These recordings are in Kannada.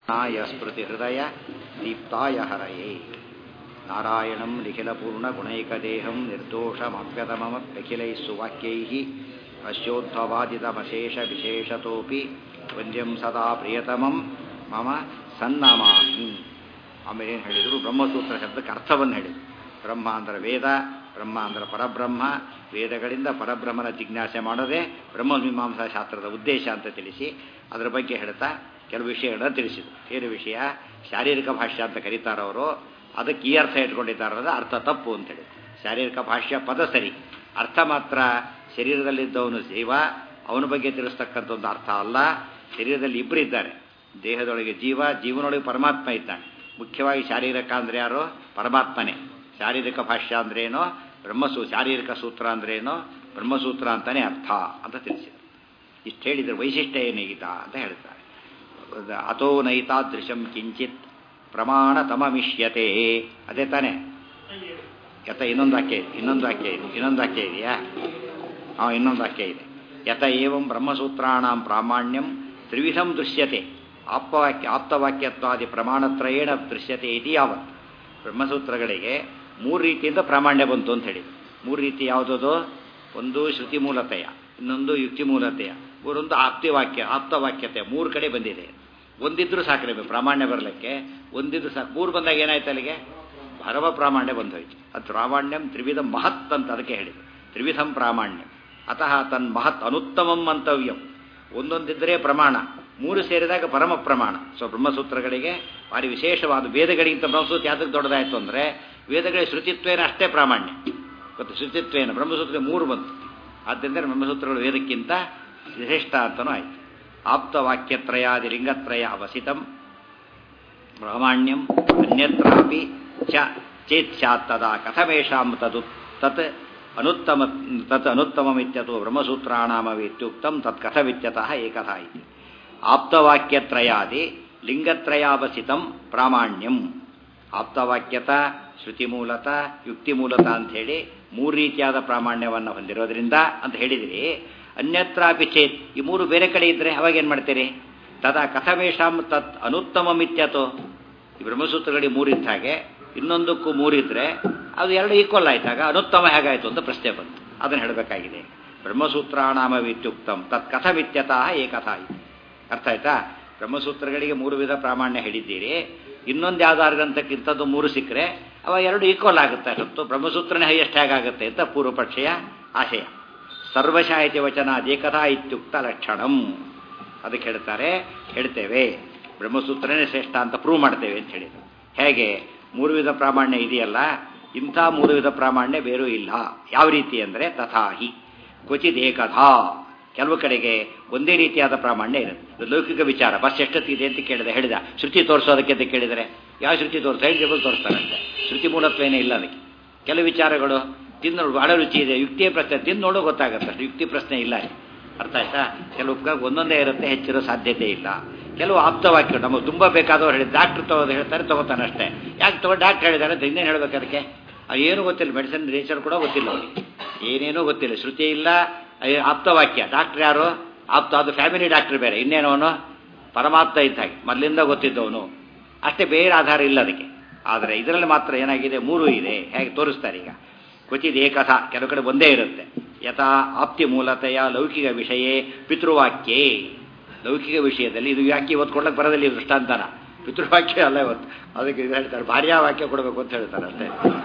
ನಾಯ ಸ್ಮೃತಿ ಹೃದಯ ದೀಪ್ತಾಯ ಹರಯೇ ನಾರಾಯಣಂ ನಿಖಿಲಪೂರ್ಣಗುಣೈಕದೇಹಂ ನಿರ್ದೋಷಮಪ್ಯತಮಮಪ್ಯಖಿಲೈः ಸುವಾಕ್ಯೈः ಅಶ್ಯೋದ್ಭವಾದಿತಮಶೇಷ ವಿಶೇಷತೋಪಿ ವಂದ್ಯಂ ಸದಾ ಪ್ರಿಯತಮಂ ಮಮ ಸನ್ನಮಾಮಿ ಆಮೇಲೆ ಏನು ಹೇಳಿದರು ಬ್ರಹ್ಮಸೂತ್ರ ಶಬ್ದಕ್ಕೆ ಅರ್ಥವನ್ನು ಹೇಳಿದರು ಬ್ರಹ್ಮ ಅಂದರೆ ವೇದ ಬ್ರಹ್ಮ ಅಂದರೆ ಪರಬ್ರಹ್ಮ ವೇದಗಳಿಂದ ಪರಬ್ರಹ್ಮನ ಜಿಜ್ಞಾಸೆ ಮಾಡೋದೇ ಬ್ರಹ್ಮಮೀಮಾಂಸಾ ಶಾಸ್ತ್ರದ ಉದ್ದೇಶ ಅಂತ ತಿಳಿಸಿ ಅದರ ಬಗ್ಗೆ ಹೇಳ್ತಾ ಕೆಲವು ವಿಷಯಗಳನ್ನ ತಿಳಿಸಿದರು ಏನು ವಿಷಯ ಶಾರೀರಿಕ ಭಾಷ್ಯ ಅಂತ ಕರೀತಾರವರು ಅದಕ್ಕೆ ಈ ಅರ್ಥ ಇಟ್ಕೊಂಡಿದ್ದಾರದ ಅರ್ಥ ತಪ್ಪು ಅಂತೇಳಿ ಶಾರೀರಿಕ ಭಾಷ್ಯ ಪದ ಸರಿ ಅರ್ಥ ಮಾತ್ರ ಶರೀರದಲ್ಲಿದ್ದವನು ಜೀವ ಅವನ ಬಗ್ಗೆ ತಿಳಿಸ್ತಕ್ಕಂಥ ಒಂದು ಅರ್ಥ ಅಲ್ಲ ಶರೀರದಲ್ಲಿ ಇಬ್ಬರು ಇದ್ದಾರೆ ದೇಹದೊಳಗೆ ಜೀವ ಜೀವನೊಳಗೆ ಪರಮಾತ್ಮ ಇದ್ದಾನೆ ಮುಖ್ಯವಾಗಿ ಶಾರೀರಿಕ ಅಂದರೆ ಯಾರು ಪರಮಾತ್ಮನೇ ಶಾರೀರಿಕ ಭಾಷ್ಯ ಅಂದ್ರೇನೋ ಬ್ರಹ್ಮಸೂ ಶಾರೀರಿಕ ಸೂತ್ರ ಅಂದ್ರೇನೋ ಬ್ರಹ್ಮಸೂತ್ರ ಅಂತಾನೆ ಅರ್ಥ ಅಂತ ತಿಳಿಸಿದರು ಇಷ್ಟು ಹೇಳಿದರೆ ವೈಶಿಷ್ಟ್ಯ ಏನೀಗಿತ ಅಂತ ಹೇಳ್ತಾರೆ ಅಥೋ ನೈತಾದೃಶಂ ಕಿಂಚಿತ್ ಪ್ರಮಾಣ ತಮಮಿಷ್ಯತೆ ಅದೇ ತಾನೇ ಯಥ ಇನ್ನೊಂದು ವಾಕ್ಯ ಇದೆ ಇನ್ನೊಂದು ವಾಕ್ಯ ಇದೆ ಇನ್ನೊಂದು ವಾಕ್ಯ ಇದೆಯಾ ಹಾಂ ಇನ್ನೊಂದು ವಾಕ್ಯ ಇದೆ ಯಥ ಏವಂ ಬ್ರಹ್ಮಸೂತ್ರಾಣಂ ಪ್ರಾಮಾಣ್ಯಂ ತ್ರಿವಿಧಂ ದೃಶ್ಯತೆ ಆಪ್ತವಾಕ್ಯ ಆಪ್ತವಾಕ್ಯತ್ವಾದಿ ಪ್ರಮಾಣತ್ರಯೇಣ ದೃಶ್ಯತೆ ಇದು ಯಾವತ್ ಬ್ರಹ್ಮಸೂತ್ರಗಳಿಗೆ ಮೂರು ರೀತಿಯಿಂದ ಪ್ರಾಮಾಣ್ಯ ಬಂತು ಅಂತ ಹೇಳಿ ಮೂರು ರೀತಿ ಯಾವುದದು ಒಂದು ಶ್ರುತಿ ಮೂಲತೆಯ ಇನ್ನೊಂದು ಯುಕ್ತಿ ಮೂಲತೆಯ ಮೂರೊಂದು ಆಪ್ತಿವಾಕ್ಯ ಆಪ್ತವಾಕ್ಯತೆ ಮೂರು ಕಡೆ ಬಂದಿದೆ ಒಂದಿದ್ರು ಸಾಕಬೇಕು ಪ್ರಾಮಾಣ್ಯ ಬರಲಿಕ್ಕೆ ಒಂದಿದ್ರು ಸಾಕು ಮೂರು ಬಂದಾಗ ಏನಾಯ್ತು ಅಲ್ಲಿಗೆ ಭರವ ಪ್ರಾಮಾಣ್ಯ ಬಂದೋಯ್ತು ಅದು ಪ್ರಾಮಾಣ್ಯಂ ತ್ರಿವಿಧಂ ಮಹತ್ ಅಂತ ಅದಕ್ಕೆ ಹೇಳಿದ್ರು ತ್ರಿವಿಧಂ ಪ್ರಾಮಾಣ್ಯಂ ಅತಃ ತನ್ ಮಹತ್ ಅನುತ್ತಮಂ ಮಂತವ್ಯಂ ಒಂದೊಂದಿದ್ದರೆ ಪ್ರಮಾಣ ಮೂರು ಸೇರಿದಾಗ ಪರಮ ಪ್ರಮಾಣ ಸೊ ಬ್ರಹ್ಮಸೂತ್ರಗಳಿಗೆ ಭಾರಿ ವಿಶೇಷವಾದ ವೇದಗಳಿಗಿಂತ ಬ್ರಹ್ಮಸೂತ್ರ ಯಾವ್ದಕ್ಕೆ ದೊಡ್ಡದಾಯಿತು ಅಂದರೆ ವೇದಗಳ ಶ್ರುತಿತ್ವೇನ ಅಷ್ಟೇ ಪ್ರಾಮಾಣ್ಯ ಗೊತ್ತು ಶ್ರುತಿತ್ವೇನ ಬ್ರಹ್ಮಸೂತ್ರ ಮೂರು ಬಂತು ಆದ್ದರಿಂದ ಬ್ರಹ್ಮಸೂತ್ರಗಳು ವೇದಕ್ಕಿಂತ ಶ್ರೇಷ್ಠ ಅಂತನೂ ಆಯಿತು ಆಪ್ತವಾಕ್ಯತ್ರಯಾದಿ ಲಿಂಗತ್ರಯ ಅವಸಿತಂ ಪ್ರಾಮಾಣ್ಯಂ ಅನ್ಯತ್ರಾಪಿ ಚ ಚೇತ್ ಸ್ಯಾತ್ ತದಾ ಕಥಮೇಷಾಂ ತದು ತತ್ ಅನುತ್ತಮ ತತ್ ಅನುತ್ತಮಮಿತ್ಯತು ಬ್ರಹ್ಮಸೂತ್ರಾಣಾಮವಿತ್ಯುಕ್ತಂ ತತ್ ಕಥವಿತ್ಯತಃ ಏಕಥಾ ಇತಿ ಆಪ್ತವಾಕ್ಯತ್ರಯಾದಿ ಲಿಂಗತ್ರಯಾವಸಿತಂ ಪ್ರಾಮಾಣ್ಯಂ ಆಪ್ತವಾಕ್ಯತ ಶ್ರುತಿಮೂಲತ ಯುಕ್ತಿಮೂಲತ ಅಂಥೇಳಿ ಮೂರು ರೀತಿಯಾದ ಪ್ರಾಮಾಣ್ಯವನ್ನು ಹೊಂದಿರೋದ್ರಿಂದ ಅಂತ ಹೇಳಿದಿರಿ ಅನ್ಯತ್ರಾಪಿ ಚೇತ್ ಈ ಮೂರು ಬೇರೆ ಕಡೆ ಇದ್ದರೆ ಅವಾಗ ಏನು ಮಾಡ್ತೀರಿ ತದಾ ಕಥಮೇಶಾಂ ತತ್ ಅನುತ್ತಮಮಿತ್ಯತೋ ಈ ಬ್ರಹ್ಮಸೂತ್ರಗಳಿಗೆ ಮೂರಿದ್ದ ಹಾಗೆ ಇನ್ನೊಂದಕ್ಕೂ ಮೂರಿದ್ರೆ ಅದು ಎರಡು ಈಕ್ವಲ್ ಆಯ್ತಾಗ ಅನುತ್ತಮ ಹೇಗಾಯಿತು ಅಂತ ಪ್ರಶ್ನೆ ಬಂತು ಅದನ್ನು ಹೇಳಬೇಕಾಗಿದೆ ಬ್ರಹ್ಮಸೂತ್ರಾಣಾಮವಿತ್ಯುಕ್ತಂ ತತ್ ಕಥಮಿತ್ಯತಃ ಏಕಥಾ ಇದೆ ಅರ್ಥ ಆಯ್ತಾ ಬ್ರಹ್ಮಸೂತ್ರಗಳಿಗೆ ಮೂರು ವಿಧ ಪ್ರಾಮಾಣ್ಯ ಹೇಳಿದ್ದೀರಿ ಇನ್ನೊಂದು ಯಾವ್ದಾರು ಗ್ರಂಥಕ್ಕಿಂಥದ್ದು ಮೂರು ಸಿಕ್ಕರೆ ಅವ ಎರಡು ಈಕ್ವಲ್ ಆಗುತ್ತೆ ಹೊತ್ತು ಬ್ರಹ್ಮಸೂತ್ರನೇ ಹೈಯೆಸ್ಟ್ ಹೇಗಾಗುತ್ತೆ ಅಂತ ಪೂರ್ವಪಕ್ಷೆಯ ಆಶಯ ಸರ್ವಶಾಹಿತಿ ವಚನ ಏಕಥಾ ಇತ್ಯುಕ್ತ ಲಕ್ಷಣಂ ಅದಕ್ಕೆ ಹೇಳ್ತಾರೆ ಹೇಳ್ತೇವೆ ಬ್ರಹ್ಮಸೂತ್ರನೇ ಶ್ರೇಷ್ಠ ಅಂತ ಪ್ರೂವ್ ಮಾಡ್ತೇವೆ ಅಂತ ಹೇಳಿದ್ರು ಹೇಗೆ ಮೂರು ವಿಧ ಪ್ರಾಮಾಣ್ಯ ಇದೆಯಲ್ಲ ಇಂಥ ಮೂರು ವಿಧ ಪ್ರಾಮಾಣ್ಯ ಬೇರೂ ಇಲ್ಲ ಯಾವ ರೀತಿ ಅಂದರೆ ತಥಾಹಿ ಕ್ವಚಿತ್ ಏಕಥಾ ಕೆಲವು ಕಡೆಗೆ ಒಂದೇ ರೀತಿಯಾದ ಪ್ರಾಮಾಣ್ಯ ಇರುತ್ತೆ ಲೌಕಿಕ ವಿಚಾರ ಬಸ್ ಎಷ್ಟೊತ್ತಿದೆ ಅಂತ ಕೇಳಿದೆ ಹೇಳಿದ ಶ್ರುತಿ ತೋರಿಸೋದಕ್ಕೆ ಅಂತ ಕೇಳಿದರೆ ಯಾವ ಶ್ರುತಿ ತೋರಿಸ ಹೇಳಿದ್ರೆ ತೋರಿಸ್ತಾರಂತೆ ಶ್ರುತಿ ಮೂಲತ್ವೇನೇ ಇಲ್ಲ ಅದಕ್ಕೆ ಕೆಲವು ವಿಚಾರಗಳು ತಿಂದು ಬಹಳ ರುಚಿ ಇದೆ ಯುಕ್ತಿಯ ಪ್ರಶ್ನೆ ತಿಂದು ನೋಡೋ ಗೊತ್ತಾಗುತ್ತೆ ಯುಕ್ತಿ ಪ್ರಶ್ನೆ ಇಲ್ಲ ಅರ್ಥ ಆಯ್ತಾ ಕೆಲವು ಒಂದೊಂದೇ ಇರುತ್ತೆ ಹೆಚ್ಚಿರೋ ಸಾಧ್ಯತೆ ಇಲ್ಲ ಕೆಲವು ಆಪ್ತವಾಕ್ಯ ನಮಗೆ ತುಂಬ ಬೇಕಾದವ್ರು ಹೇಳಿ ಡಾಕ್ಟ್ರ್ ತಗೋದು ಹೇಳ್ತಾರೆ ತಗೋತಾನೆ ಅಷ್ಟೇ ಯಾಕೆ ತಗೋ ಡಾಕ್ಟ್ರ್ ಹೇಳಿದ್ದಾರೆ ಅಂತ ಇನ್ನೇನು ಹೇಳ್ಬೇಕು ಅದಕ್ಕೆ ಅದು ಏನೂ ಗೊತ್ತಿಲ್ಲ ಮೆಡಿಸಿನ್ ನೇಚರ್ ಕೂಡ ಗೊತ್ತಿಲ್ಲ ಅವರಿಗೆ ಏನೇನೂ ಗೊತ್ತಿಲ್ಲ ಶ್ರುತಿ ಇಲ್ಲ ಆಪ್ತವಾಕ್ಯ ಡಾಕ್ಟ್ರ್ ಯಾರು ಆಪ್ತ ಅದು ಫ್ಯಾಮಿಲಿ ಡಾಕ್ಟ್ರ್ ಬೇರೆ ಇನ್ನೇನವನು ಪರಮಾಪ್ತ ಇದ್ದ ಹಾಗೆ ಮೊದಲಿಂದ ಗೊತ್ತಿದ್ದವನು ಅಷ್ಟೇ ಬೇರೆ ಆಧಾರ ಇಲ್ಲ ಅದಕ್ಕೆ ಆದರೆ ಇದರಲ್ಲಿ ಮಾತ್ರ ಏನಾಗಿದೆ ಮೂರು ಇದೆ ಹೇಗೆ ತೋರಿಸ್ತಾರೆ ಈಗ ಕ್ವಚಿತ್ ಏಕಥ ಕೆಲವು ಕಡೆ ಒಂದೇ ಇರುತ್ತೆ ಯಥಾ ಆಪ್ತಿ ಮೂಲತೆಯ ಲೌಕಿಕ ವಿಷಯ ಪಿತೃವಾಕ್ಯೇ ಲೌಕಿಕ ವಿಷಯದಲ್ಲಿ ಇದು ಯಾಕೆ ಇವತ್ತು ಕೊಡ್ಲಕ್ಕೆ ಬರೋದಿಲ್ಲ ಈ ದೃಷ್ಟಾಂತನ ಪಿತೃವಾಕ್ಯ ಅಲ್ಲ ಇವತ್ತು ಅದಕ್ಕೆ ಇದು ಹೇಳ್ತಾರೆ ಭಾರ್ಯಾ ವಾಕ್ಯ ಕೊಡಬೇಕು ಅಂತ ಹೇಳ್ತಾರೆ ಅಷ್ಟೇ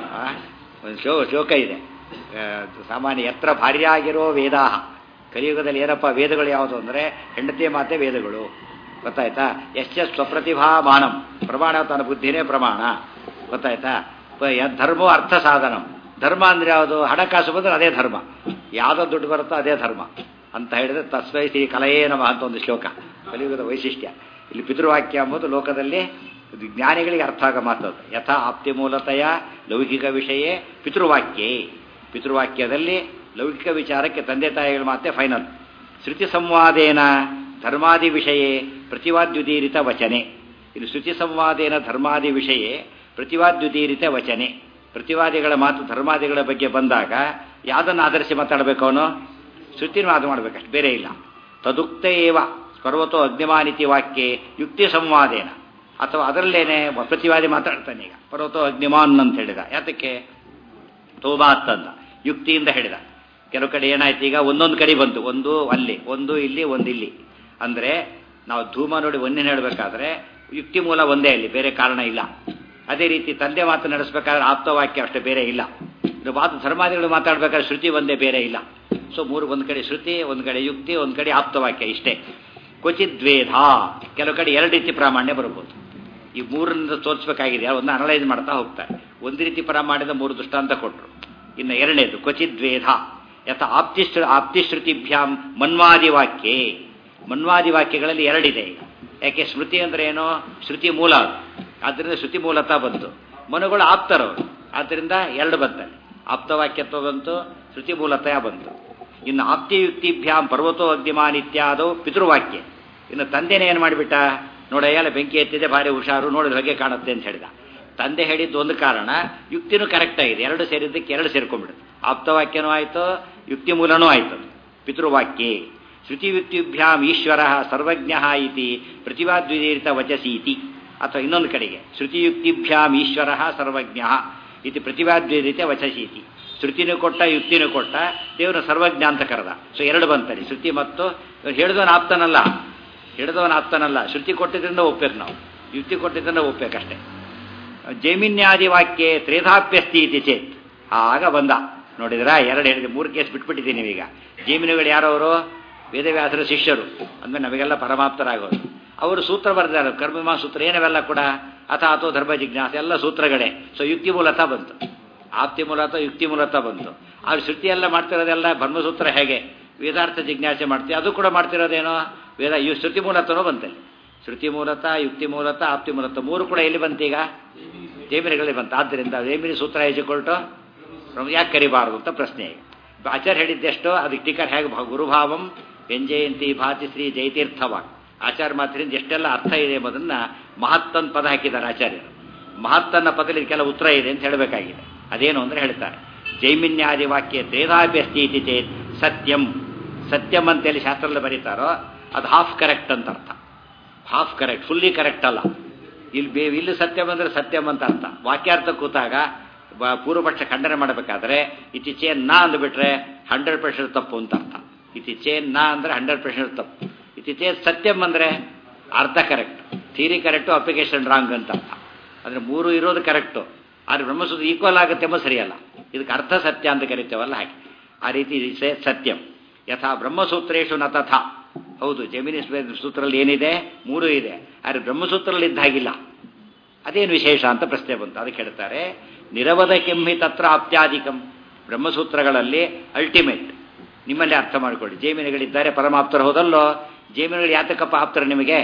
ಒಂದು ಶೋ ಶೋಕ ಇದೆ ಸಾಮಾನ್ಯ ಎತ್ತರ ಭಾರ್ಯ ಆಗಿರೋ ವೇದಾಹ ಕಲಿಯುಗದಲ್ಲಿ ಏನಪ್ಪ ವೇದಗಳು ಯಾವುದು ಅಂದರೆ ಹೆಂಡತಿಯ ಮಾತೆ ವೇದಗಳು ಗೊತ್ತಾಯ್ತಾ ಎಸ್ ಎಸ್ ಸ್ವಪ್ರತಿಭಾ ಮಾನಂ ಪ್ರಮಾಣ ತನ್ನ ಬುದ್ಧಿನೇ ಪ್ರಮಾಣ ಗೊತ್ತಾಯ್ತಾ ಧರ್ಮೋ ಅರ್ಥ ಸಾಧನಂ ಧರ್ಮ ಅಂದರೆ ಯಾವುದು ಹಣಕಾಸು ಬಂದರೆ ಅದೇ ಧರ್ಮ ಯಾವುದೋ ದುಡ್ಡು ಬರುತ್ತೋ ಅದೇ ಧರ್ಮ ಅಂತ ಹೇಳಿದ್ರೆ ತಸ್ವೈ ಶ್ರೀ ಕಲೆಯೇ ನಮ ಅಂತ ಒಂದು ಶ್ಲೋಕ ಕಲಿಯುಗದ ವೈಶಿಷ್ಟ್ಯ ಇಲ್ಲಿ ಪಿತೃವಾಕ್ಯ ಎಂಬುದು ಲೋಕದಲ್ಲಿ ಜ್ಞಾನಿಗಳಿಗೆ ಅರ್ಥ ಆಗ ಮಾತದ್ದು ಯಥಾ ಆಪ್ತಿ ಮೂಲತೆಯ ಲೌಕಿಕ ವಿಷಯ ಪಿತೃವಾಕ್ಯೇ ಪಿತೃವಾಕ್ಯದಲ್ಲಿ ಲೌಕಿಕ ವಿಚಾರಕ್ಕೆ ತಂದೆ ತಾಯಿಗಳ ಮಾತೆ ಫೈನಲ್ ಶ್ರುತಿ ಸಂವಾದೇನ ಧರ್ಮಾದಿ ವಿಷಯ ಪ್ರತಿವಾದ್ಯುದೀರಿತ ವಚನೆ ಇಲ್ಲಿ ಶ್ರುತಿ ಸಂವಾದೇನ ಧರ್ಮಾದಿ ವಿಷಯ ಪ್ರತಿವಾದ್ಯುದೀರಿತ ವಚನೆ ಪ್ರತಿವಾದಿಗಳ ಮಾತು ಧರ್ಮಾದಿಗಳ ಬಗ್ಗೆ ಬಂದಾಗ ಯಾವುದನ್ನು ಆಧರಿಸಿ ಮಾತಾಡಬೇಕು ಅವನು ಶ್ರುತಿನ ಮಾತು ಮಾಡಬೇಕಷ್ಟು ಬೇರೆ ಇಲ್ಲ ತದುಕ್ತ ಏವ ಪರ್ವತೋ ಅಗ್ನಿಮಾನಿತಿ ವಾಕ್ಯೆ ಯುಕ್ತಿ ಸಂವಾದೇನ ಅಥವಾ ಅದರಲ್ಲೇನೆ ಪ್ರತಿವಾದಿ ಮಾತಾಡ್ತಾನೆ ಈಗ ಪರ್ವತೋ ಅಗ್ನಿಮಾನ್ ಅಂತ ಹೇಳಿದ ಯಾತಕ್ಕೆ ತೋಬಾತ್ ಅಂತ ಯುಕ್ತಿಯಿಂದ ಹೇಳಿದ ಕೆಲವು ಕಡೆ ಏನಾಯ್ತು ಈಗ ಒಂದೊಂದು ಕಡೆ ಬಂತು ಒಂದು ಅಲ್ಲಿ ಒಂದು ಇಲ್ಲಿ ಒಂದು ಇಲ್ಲಿ ಅಂದರೆ ನಾವು ಧೂಮ ನೋಡಿ ಒಂದಿನ ಹೇಳಬೇಕಾದ್ರೆ ಯುಕ್ತಿ ಮೂಲ ಒಂದೇ ಅಲ್ಲಿ ಬೇರೆ ಕಾರಣ ಇಲ್ಲ ಅದೇ ರೀತಿ ತಂದೆ ಮಾತು ನಡೆಸಬೇಕಾದ್ರೆ ಆಪ್ತವಾಕ್ಯ ಅಷ್ಟೇ ಬೇರೆ ಇಲ್ಲ ಇದು ಮಾತು ಧರ್ಮಾದಿಗಳು ಮಾತಾಡಬೇಕಾದ್ರೆ ಶ್ರುತಿ ಒಂದೇ ಬೇರೆ ಇಲ್ಲ ಸೊ ಮೂರು ಒಂದು ಕಡೆ ಶ್ರುತಿ ಒಂದು ಕಡೆ ಯುಕ್ತಿ ಒಂದು ಕಡೆ ಆಪ್ತವಾಕ್ಯ ಇಷ್ಟೇ ಕ್ವಚಿತ್ ದ್ವೇಧ ಕೆಲವು ಕಡೆ ಎರಡು ರೀತಿ ಪ್ರಾಮಾಣ್ಯ ಬರ್ಬೋದು ಈ ಮೂರರಿಂದ ತೋರಿಸ್ಬೇಕಾಗಿದೆ ಒಂದು ಅನಲೈಸ್ ಮಾಡ್ತಾ ಹೋಗ್ತಾರೆ ಒಂದು ರೀತಿ ಪ್ರಾಮಾಣ್ಯದ ಮೂರು ದೃಷ್ಟಾಂತ ಕೊಟ್ಟರು ಇನ್ನು ಎರಡನೇದು ಕ್ವಚಿತ್ ದ್ವೇಧ ಯಥ ಆಪ್ತಿಶ್ರು ಆಪ್ತಿಶ್ರುತಿಭ್ಯಾಂ ಮನ್ವಾದಿ ವಾಕ್ಯೆ ಮನ್ವಾದಿ ವಾಕ್ಯಗಳಲ್ಲಿ ಎರಡಿದೆ ಈಗ ಯಾಕೆ ಸ್ಮೃತಿ ಅಂದ್ರೆ ಏನೋ ಶ್ರುತಿ ಮೂಲ ಅದು ಆದ್ದರಿಂದ ಶ್ರುತಿ ಮೂಲತಃ ಬಂತು ಮನುಗಳು ಆಪ್ತರವರು ಆದ್ದರಿಂದ ಎರಡು ಬಂತಾರೆ ಆಪ್ತವಾಕ್ಯತ್ವ ಬಂತು ಶ್ರುತಿ ಮೂಲತಃ ಬಂತು ಇನ್ನು ಆಪ್ತಿಯುಕ್ತಿಭ್ಯಾಂ ಪರ್ವತೋ ಅಗ್ನಿಮಾನ್ ಇತ್ಯಾದವು ಪಿತೃವಾಕ್ಯ ಇನ್ನು ತಂದೆನೇ ಏನು ಮಾಡಿಬಿಟ್ಟ ನೋಡಯ್ಯಲ್ಲ ಬೆಂಕಿ ಎತ್ತಿದೆ ಭಾರಿ ಹುಷಾರು ನೋಡಿದ್ರೆ ಹೊಗೆ ಕಾಣುತ್ತೆ ಅಂತ ಹೇಳಿದ ತಂದೆ ಹೇಳಿದ್ದು ಒಂದು ಕಾರಣ ಯುಕ್ತಿನೂ ಕರೆಕ್ಟ್ ಆಗಿದೆ ಎರಡು ಸೇರಿದ್ದಕ್ಕೆ ಎರಡು ಸೇರ್ಕೊಂಡ್ಬಿಡುತ್ತೆ ಆಪ್ತವಾಕ್ಯನೂ ಆಯಿತು ಯುಕ್ತಿ ಮೂಲನೂ ಆಯಿತು ಪಿತೃವಾಕ್ಯೆ ಶ್ರುತಿಯುಕ್ತಿಭ್ಯಾಂ ಈಶ್ವರ ಸರ್ವಜ್ಞ ಇತಿ ಪ್ರತಿಭಾದ್ವಿದೀರಿತ ವಚಸೀತಿ ಅಥವಾ ಇನ್ನೊಂದು ಕಡೆಗೆ ಶ್ರುತಿಯುಕ್ತಿಭ್ಯಾಂ ಈಶ್ವರ ಸರ್ವಜ್ಞ ಇತಿ ಪ್ರತಿಭಾದ್ವಿದೀರಿತ ವಚಸೀತಿ ಶ್ರುತಿನೂ ಕೊಟ್ಟ ಯುಕ್ತಿನೂ ಕೊಟ್ಟ ದೇವರ ಸರ್ವಜ್ಞ ಅಂತ ಕರೆದ ಸೊ ಎರಡು ಬಂತಲ್ಲಿ ಶ್ರುತಿ ಮತ್ತು ಹೇಳಿದವನ ಆಪ್ತನಲ್ಲ ಹಿಡಿದವನ ಆಪ್ತನಲ್ಲ ಶ್ರುತಿ ಕೊಟ್ಟಿದ್ರಿಂದ ಒಪ್ಬೇಕು ನಾವು ಯುಕ್ತಿ ಕೊಟ್ಟಿದ್ರಿಂದ ಒಪ್ಬೇಕಷ್ಟೇ ಜೈಮಿನ್ಯಾದಿ ವಾಕ್ಯ ತ್ರೇಧಾಪ್ಯಸ್ತಿ ಇತಿ ಚೇತ್ ಆಗ ಬಂದ ನೋಡಿದ್ರಾ ಎರಡು ಹೇಳಿದೆ ಮೂರು ಕೇಸ್ ಬಿಟ್ಬಿಟ್ಟಿದ್ದೀನಿ ನೀವೀಗ ಜೈಮಿನಿಗಳು ಯಾರವರು ವೇದವ್ಯಾಸರ ಶಿಷ್ಯರು ಅಂದ್ರೆ ನಮಗೆಲ್ಲ ಪರಮಾಪ್ತರಾಗೋರು ಅವರು ಸೂತ್ರ ಬರೆದಾರೆ ಕರ್ಮಮಾ ಸೂತ್ರ ಏನವೆಲ್ಲ ಕೂಡ ಅಥ ಅಥೋ ಧರ್ಮ ಜಿಜ್ಞಾಸ ಎಲ್ಲ ಸೂತ್ರಗಳೇ ಸೊ ಯುಕ್ತಿ ಮೂಲತಃ ಬಂತು ಆಪ್ತಿ ಮೂಲತಃ ಯುಕ್ತಿ ಮೂಲತಃ ಬಂತು ಅವ್ರು ಶ್ರುತಿ ಎಲ್ಲ ಮಾಡ್ತಿರೋದೆಲ್ಲ ಬ್ರಹ್ಮಸೂತ್ರ ಹೇಗೆ ವೇದಾರ್ಥ ಜಿಜ್ಞಾಸೆ ಮಾಡ್ತೀವಿ ಅದು ಕೂಡ ಮಾಡ್ತಿರೋದೇನೋ ವೇದ ಇವು ಶ್ರುತಿ ಮೂಲತನೂ ಬಂತಲ್ಲಿ ಶ್ರುತಿ ಮೂಲತಃ ಯುಕ್ತಿ ಮೂಲತಃ ಆಪ್ತಿ ಮೂಲತಃ ಮೂರು ಕೂಡ ಎಲ್ಲಿ ಬಂತೀಗ ಜೈಮಿನಿಗಳಲ್ಲಿ ಬಂತು ಆದ್ದರಿಂದ ಜೈಮಿನಿ ಸೂತ್ರ ಹೆಜ್ಜಿಕೊಳ್ಟು ಯಾಕೆ ಕರಿಬಾರದು ಅಂತ ಪ್ರಶ್ನೆ ಈಗ ಆಚಾರ್ಯ ಹೇಳಿದ್ದೆಷ್ಟೋ ಅದಕ್ಕೆ ಟೀಕರ್ ಹೇಗೆ ಗುರುಭಾವಂ ವ್ಯಂಜಯಂತಿ ಭಾತಿ ಶ್ರೀ ಜಯತೀರ್ಥವಾಗ್ ಆಚಾರ್ಯ ಮಾತಿನಿಂದ ಎಷ್ಟೆಲ್ಲ ಅರ್ಥ ಇದೆ ಎಂಬುದನ್ನ ಮಹತ್ತನ್ ಪದ ಹಾಕಿದ್ದಾರೆ ಆಚಾರ್ಯರು ಮಹತ್ತನ್ನ ಪದದಲ್ಲಿ ಕೆಲವು ಉತ್ತರ ಇದೆ ಅಂತ ಹೇಳಬೇಕಾಗಿದೆ ಅದೇನು ಅಂದ್ರೆ ಹೇಳ್ತಾರೆ ಜೈಮಿನ್ಯಾದಿ ವಾಕ್ಯ ತ್ರೇಧಾಭ್ಯಸ್ತಿ ಇತಿ ಚೇತ್ ಸತ್ಯಂ ಸತ್ಯಂ ಅಂತೇಳಿ ಶಾಸ್ತ್ರದಲ್ಲಿ ಬರೀತಾರೋ ಅದು ಹಾಫ್ ಕರೆಕ್ಟ್ ಅಂತ ಅರ್ಥ ಹಾಫ್ ಕರೆಕ್ಟ್ ಫುಲ್ಲಿ ಕರೆಕ್ಟ್ ಅಲ್ಲ ಇಲ್ಲಿ ಬೇ ಇಲ್ಲಿ ಸತ್ಯಂ ಅಂದ್ರೆ ಸತ್ಯಂ ಅಂತ ಅರ್ಥ ವಾಕ್ಯಾರ್ಥ ಕೂತಾಗ ಪೂರ್ವಪಕ್ಷ ಖಂಡನೆ ಮಾಡಬೇಕಾದ್ರೆ ಇತಿ ಚೇನ್ ನಾ ಅಂದ್ಬಿಟ್ರೆ ಹಂಡ್ರೆಡ್ ಪರ್ಸೆಂಟ್ ತಪ್ಪು ಅಂತ ಅರ್ಥ ಇತಿ ಚೇನ್ ನಾ ಅಂದ್ರೆ ಹಂಡ್ರೆಡ್ ಪರ್ಸೆಂಟ್ ತಪ್ಪು ಇತಿ ಚೇನ್ ಸತ್ಯಂ ಅಂದ್ರೆ ಅರ್ಧ correct theory correct application wrong ಅಂತ ಅರ್ಥ ಅಂದ್ರೆ ಮೂರು ಇರೋದು ಕರೆಕ್ಟು ಆದ್ರೆ ಬ್ರಹ್ಮಸೂತ್ರ ಈಕ್ವಲ್ ಆಗುತ್ತೆ ಎಂಬ ಸರಿಯಲ್ಲ ಇದಕ್ಕೆ ಅರ್ಥ ಸತ್ಯ ಅಂತ ಕರಿತೇವಲ್ಲ ಹಾಗೆ ಆ ರೀತಿ ಸತ್ಯಂ ಯಥಾ ಬ್ರಹ್ಮಸೂತ್ರೇಶು ನ ತಥಾ ಹೌದು ಜಮಿನಿ ಸೂತ್ರದಲ್ಲಿ ಏನಿದೆ ಮೂರು ಇದೆ ಆದರೆ ಬ್ರಹ್ಮಸೂತ್ರದಲ್ಲಿ ಇದ್ದ ಹಾಗಿಲ್ಲ ಅದೇನು ವಿಶೇಷ ಅಂತ ಪ್ರಶ್ನೆ ಬಂತು ಅದಕ್ಕೆ ಹೇಳ್ತಾರೆ ನಿರವಧ ಕೆಮ್ಮಿ ತತ್ರ ಆಪ್ತ್ಯಾಧಿಕಂ ಬ್ರಹ್ಮಸೂತ್ರಗಳಲ್ಲಿ ಅಲ್ಟಿಮೇಟ್ ನಿಮ್ಮಲ್ಲಿ ಅರ್ಥ ಮಾಡಿಕೊಳ್ಳಿ ಜೇಮಿನಿಗಳಿದ್ದಾರೆ ಪರಮಾಪ್ತರ ಹೋದಲ್ಲೋ ಜೇಮಿನಿಗಳು ಯಾತಕಪ್ಪ ಆಪ್ತಾರೆ ನಿಮಗೆ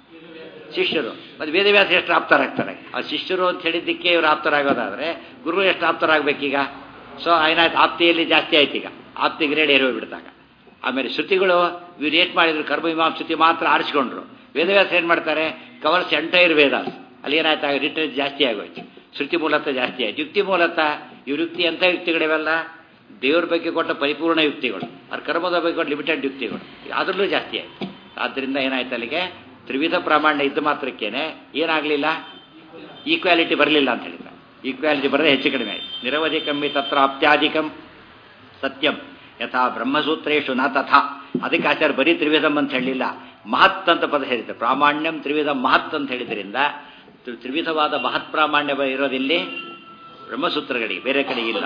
ಶಿಷ್ಯರು ಮತ್ತು ವೇದವ್ಯಾಸ ಎಷ್ಟು ಆಪ್ತರಾಗ್ತಾರೆ ಆ ಶಿಷ್ಯರು ಅಂತ ಹೇಳಿದ್ದಕ್ಕೆ ಇವರು ಆಪ್ತರಾಗೋದಾದ್ರೆ ಗುರು ಎಷ್ಟು ಆಪ್ತರಾಗಬೇಕೀಗ ಸೊ ಏನಾಯ್ತು ಆಪ್ತಿಯಲ್ಲಿ ಜಾಸ್ತಿ ಆಯ್ತು ಈಗ ಆಪ್ತಿ ಗ್ರೇಡ್ ಏರಿ ಹೋಗ್ಬಿಡ್ತಾಗ ಆಮೇಲೆ ಶ್ರುತಿಗಳು ಇವ್ರು ಏಟ್ ಮಾಡಿದ್ರು ಕರ್ಮವಿಮಾಂ ಶ್ರುತಿ ಮಾತ್ರ ಆರಿಸ್ಕೊಂಡ್ರು ವೇದವ್ಯಾಸ ಏನು ಮಾಡ್ತಾರೆ ಕವರ್ಸ್ ಎಂಟೈರ್ ವೇದಾಸ್ ಅಲ್ಲಿ ಏನಾಯ್ತಾಗ ರಿಟರ್ನ್ ಜಾಸ್ತಿ ಆಗೋಯ್ತು ಶ್ರುತಿ ಮೂಲತಃ ಜಾಸ್ತಿ ಆಯ್ತು ಯುಕ್ತಿ ಮೂಲತಃ ಇವ್ರ ಯುಕ್ತಿ ಎಂಥ ಯುಕ್ತಿಗಳಿವೆಲ್ಲ ದೇವ್ರ ಬಗ್ಗೆ ಕೊಟ್ಟ ಪರಿಪೂರ್ಣ ಯುಕ್ತಿಗಳು ಅವ್ರ ಕರ್ಮದ ಬಗ್ಗೆ ಕೊಟ್ಟ ಲಿಮಿಟೆಡ್ ಯುಕ್ತಿಗಳು ಅದರಲ್ಲೂ ಜಾಸ್ತಿ ಆಯ್ತು ಆದ್ದರಿಂದ ಏನಾಯ್ತು ಅಲ್ಲಿಗೆ ತ್ರಿವಿಧ ಪ್ರಾಮಾಣ್ಯ ಇದ್ದ ಮಾತ್ರಕ್ಕೇನೆ ಏನಾಗಲಿಲ್ಲ ಈಕ್ವಾಲಿಟಿ ಬರಲಿಲ್ಲ ಅಂತ ಹೇಳಿದ್ದಾರೆ ಈಕ್ವಾಲಿಟಿ ಬರದೆ ಹೆಚ್ಚು ಕಡಿಮೆ ಆಯ್ತು ನಿರವಧಿ ಕಮ್ಮಿ ತತ್ರ ಅಪ್ತ್ಯಾಧಿಕಂ ಸತ್ಯಂ ಯಥಾ ಬ್ರಹ್ಮಸೂತ್ರೇಶು ನ ತಥಾ ಅದಕ್ಕೆ ಆಚಾರ್ಯ ಬರೀ ತ್ರಿವಿಧಂ ಅಂತ ಹೇಳಿಲ್ಲ ಮಹತ್ ಅಂತ ಪದ ಹೇಳಿದ್ದಾರೆ ಪ್ರಾಮಾಣ್ಯಂ ತ್ರಿವಿಧ ಮಹತ್ ಅಂತ ಹೇಳಿದ್ರಿಂದ ತ್ರಿವಿಧವಾದ ಮಹತ್ ಪ್ರಾಮಾಣ್ಯ ಇರೋದಿಲ್ಲಿ ಬ್ರಹ್ಮಸೂತ್ರಗಳಿಗೆ ಬೇರೆ ಕಡೆ ಇಲ್ಲ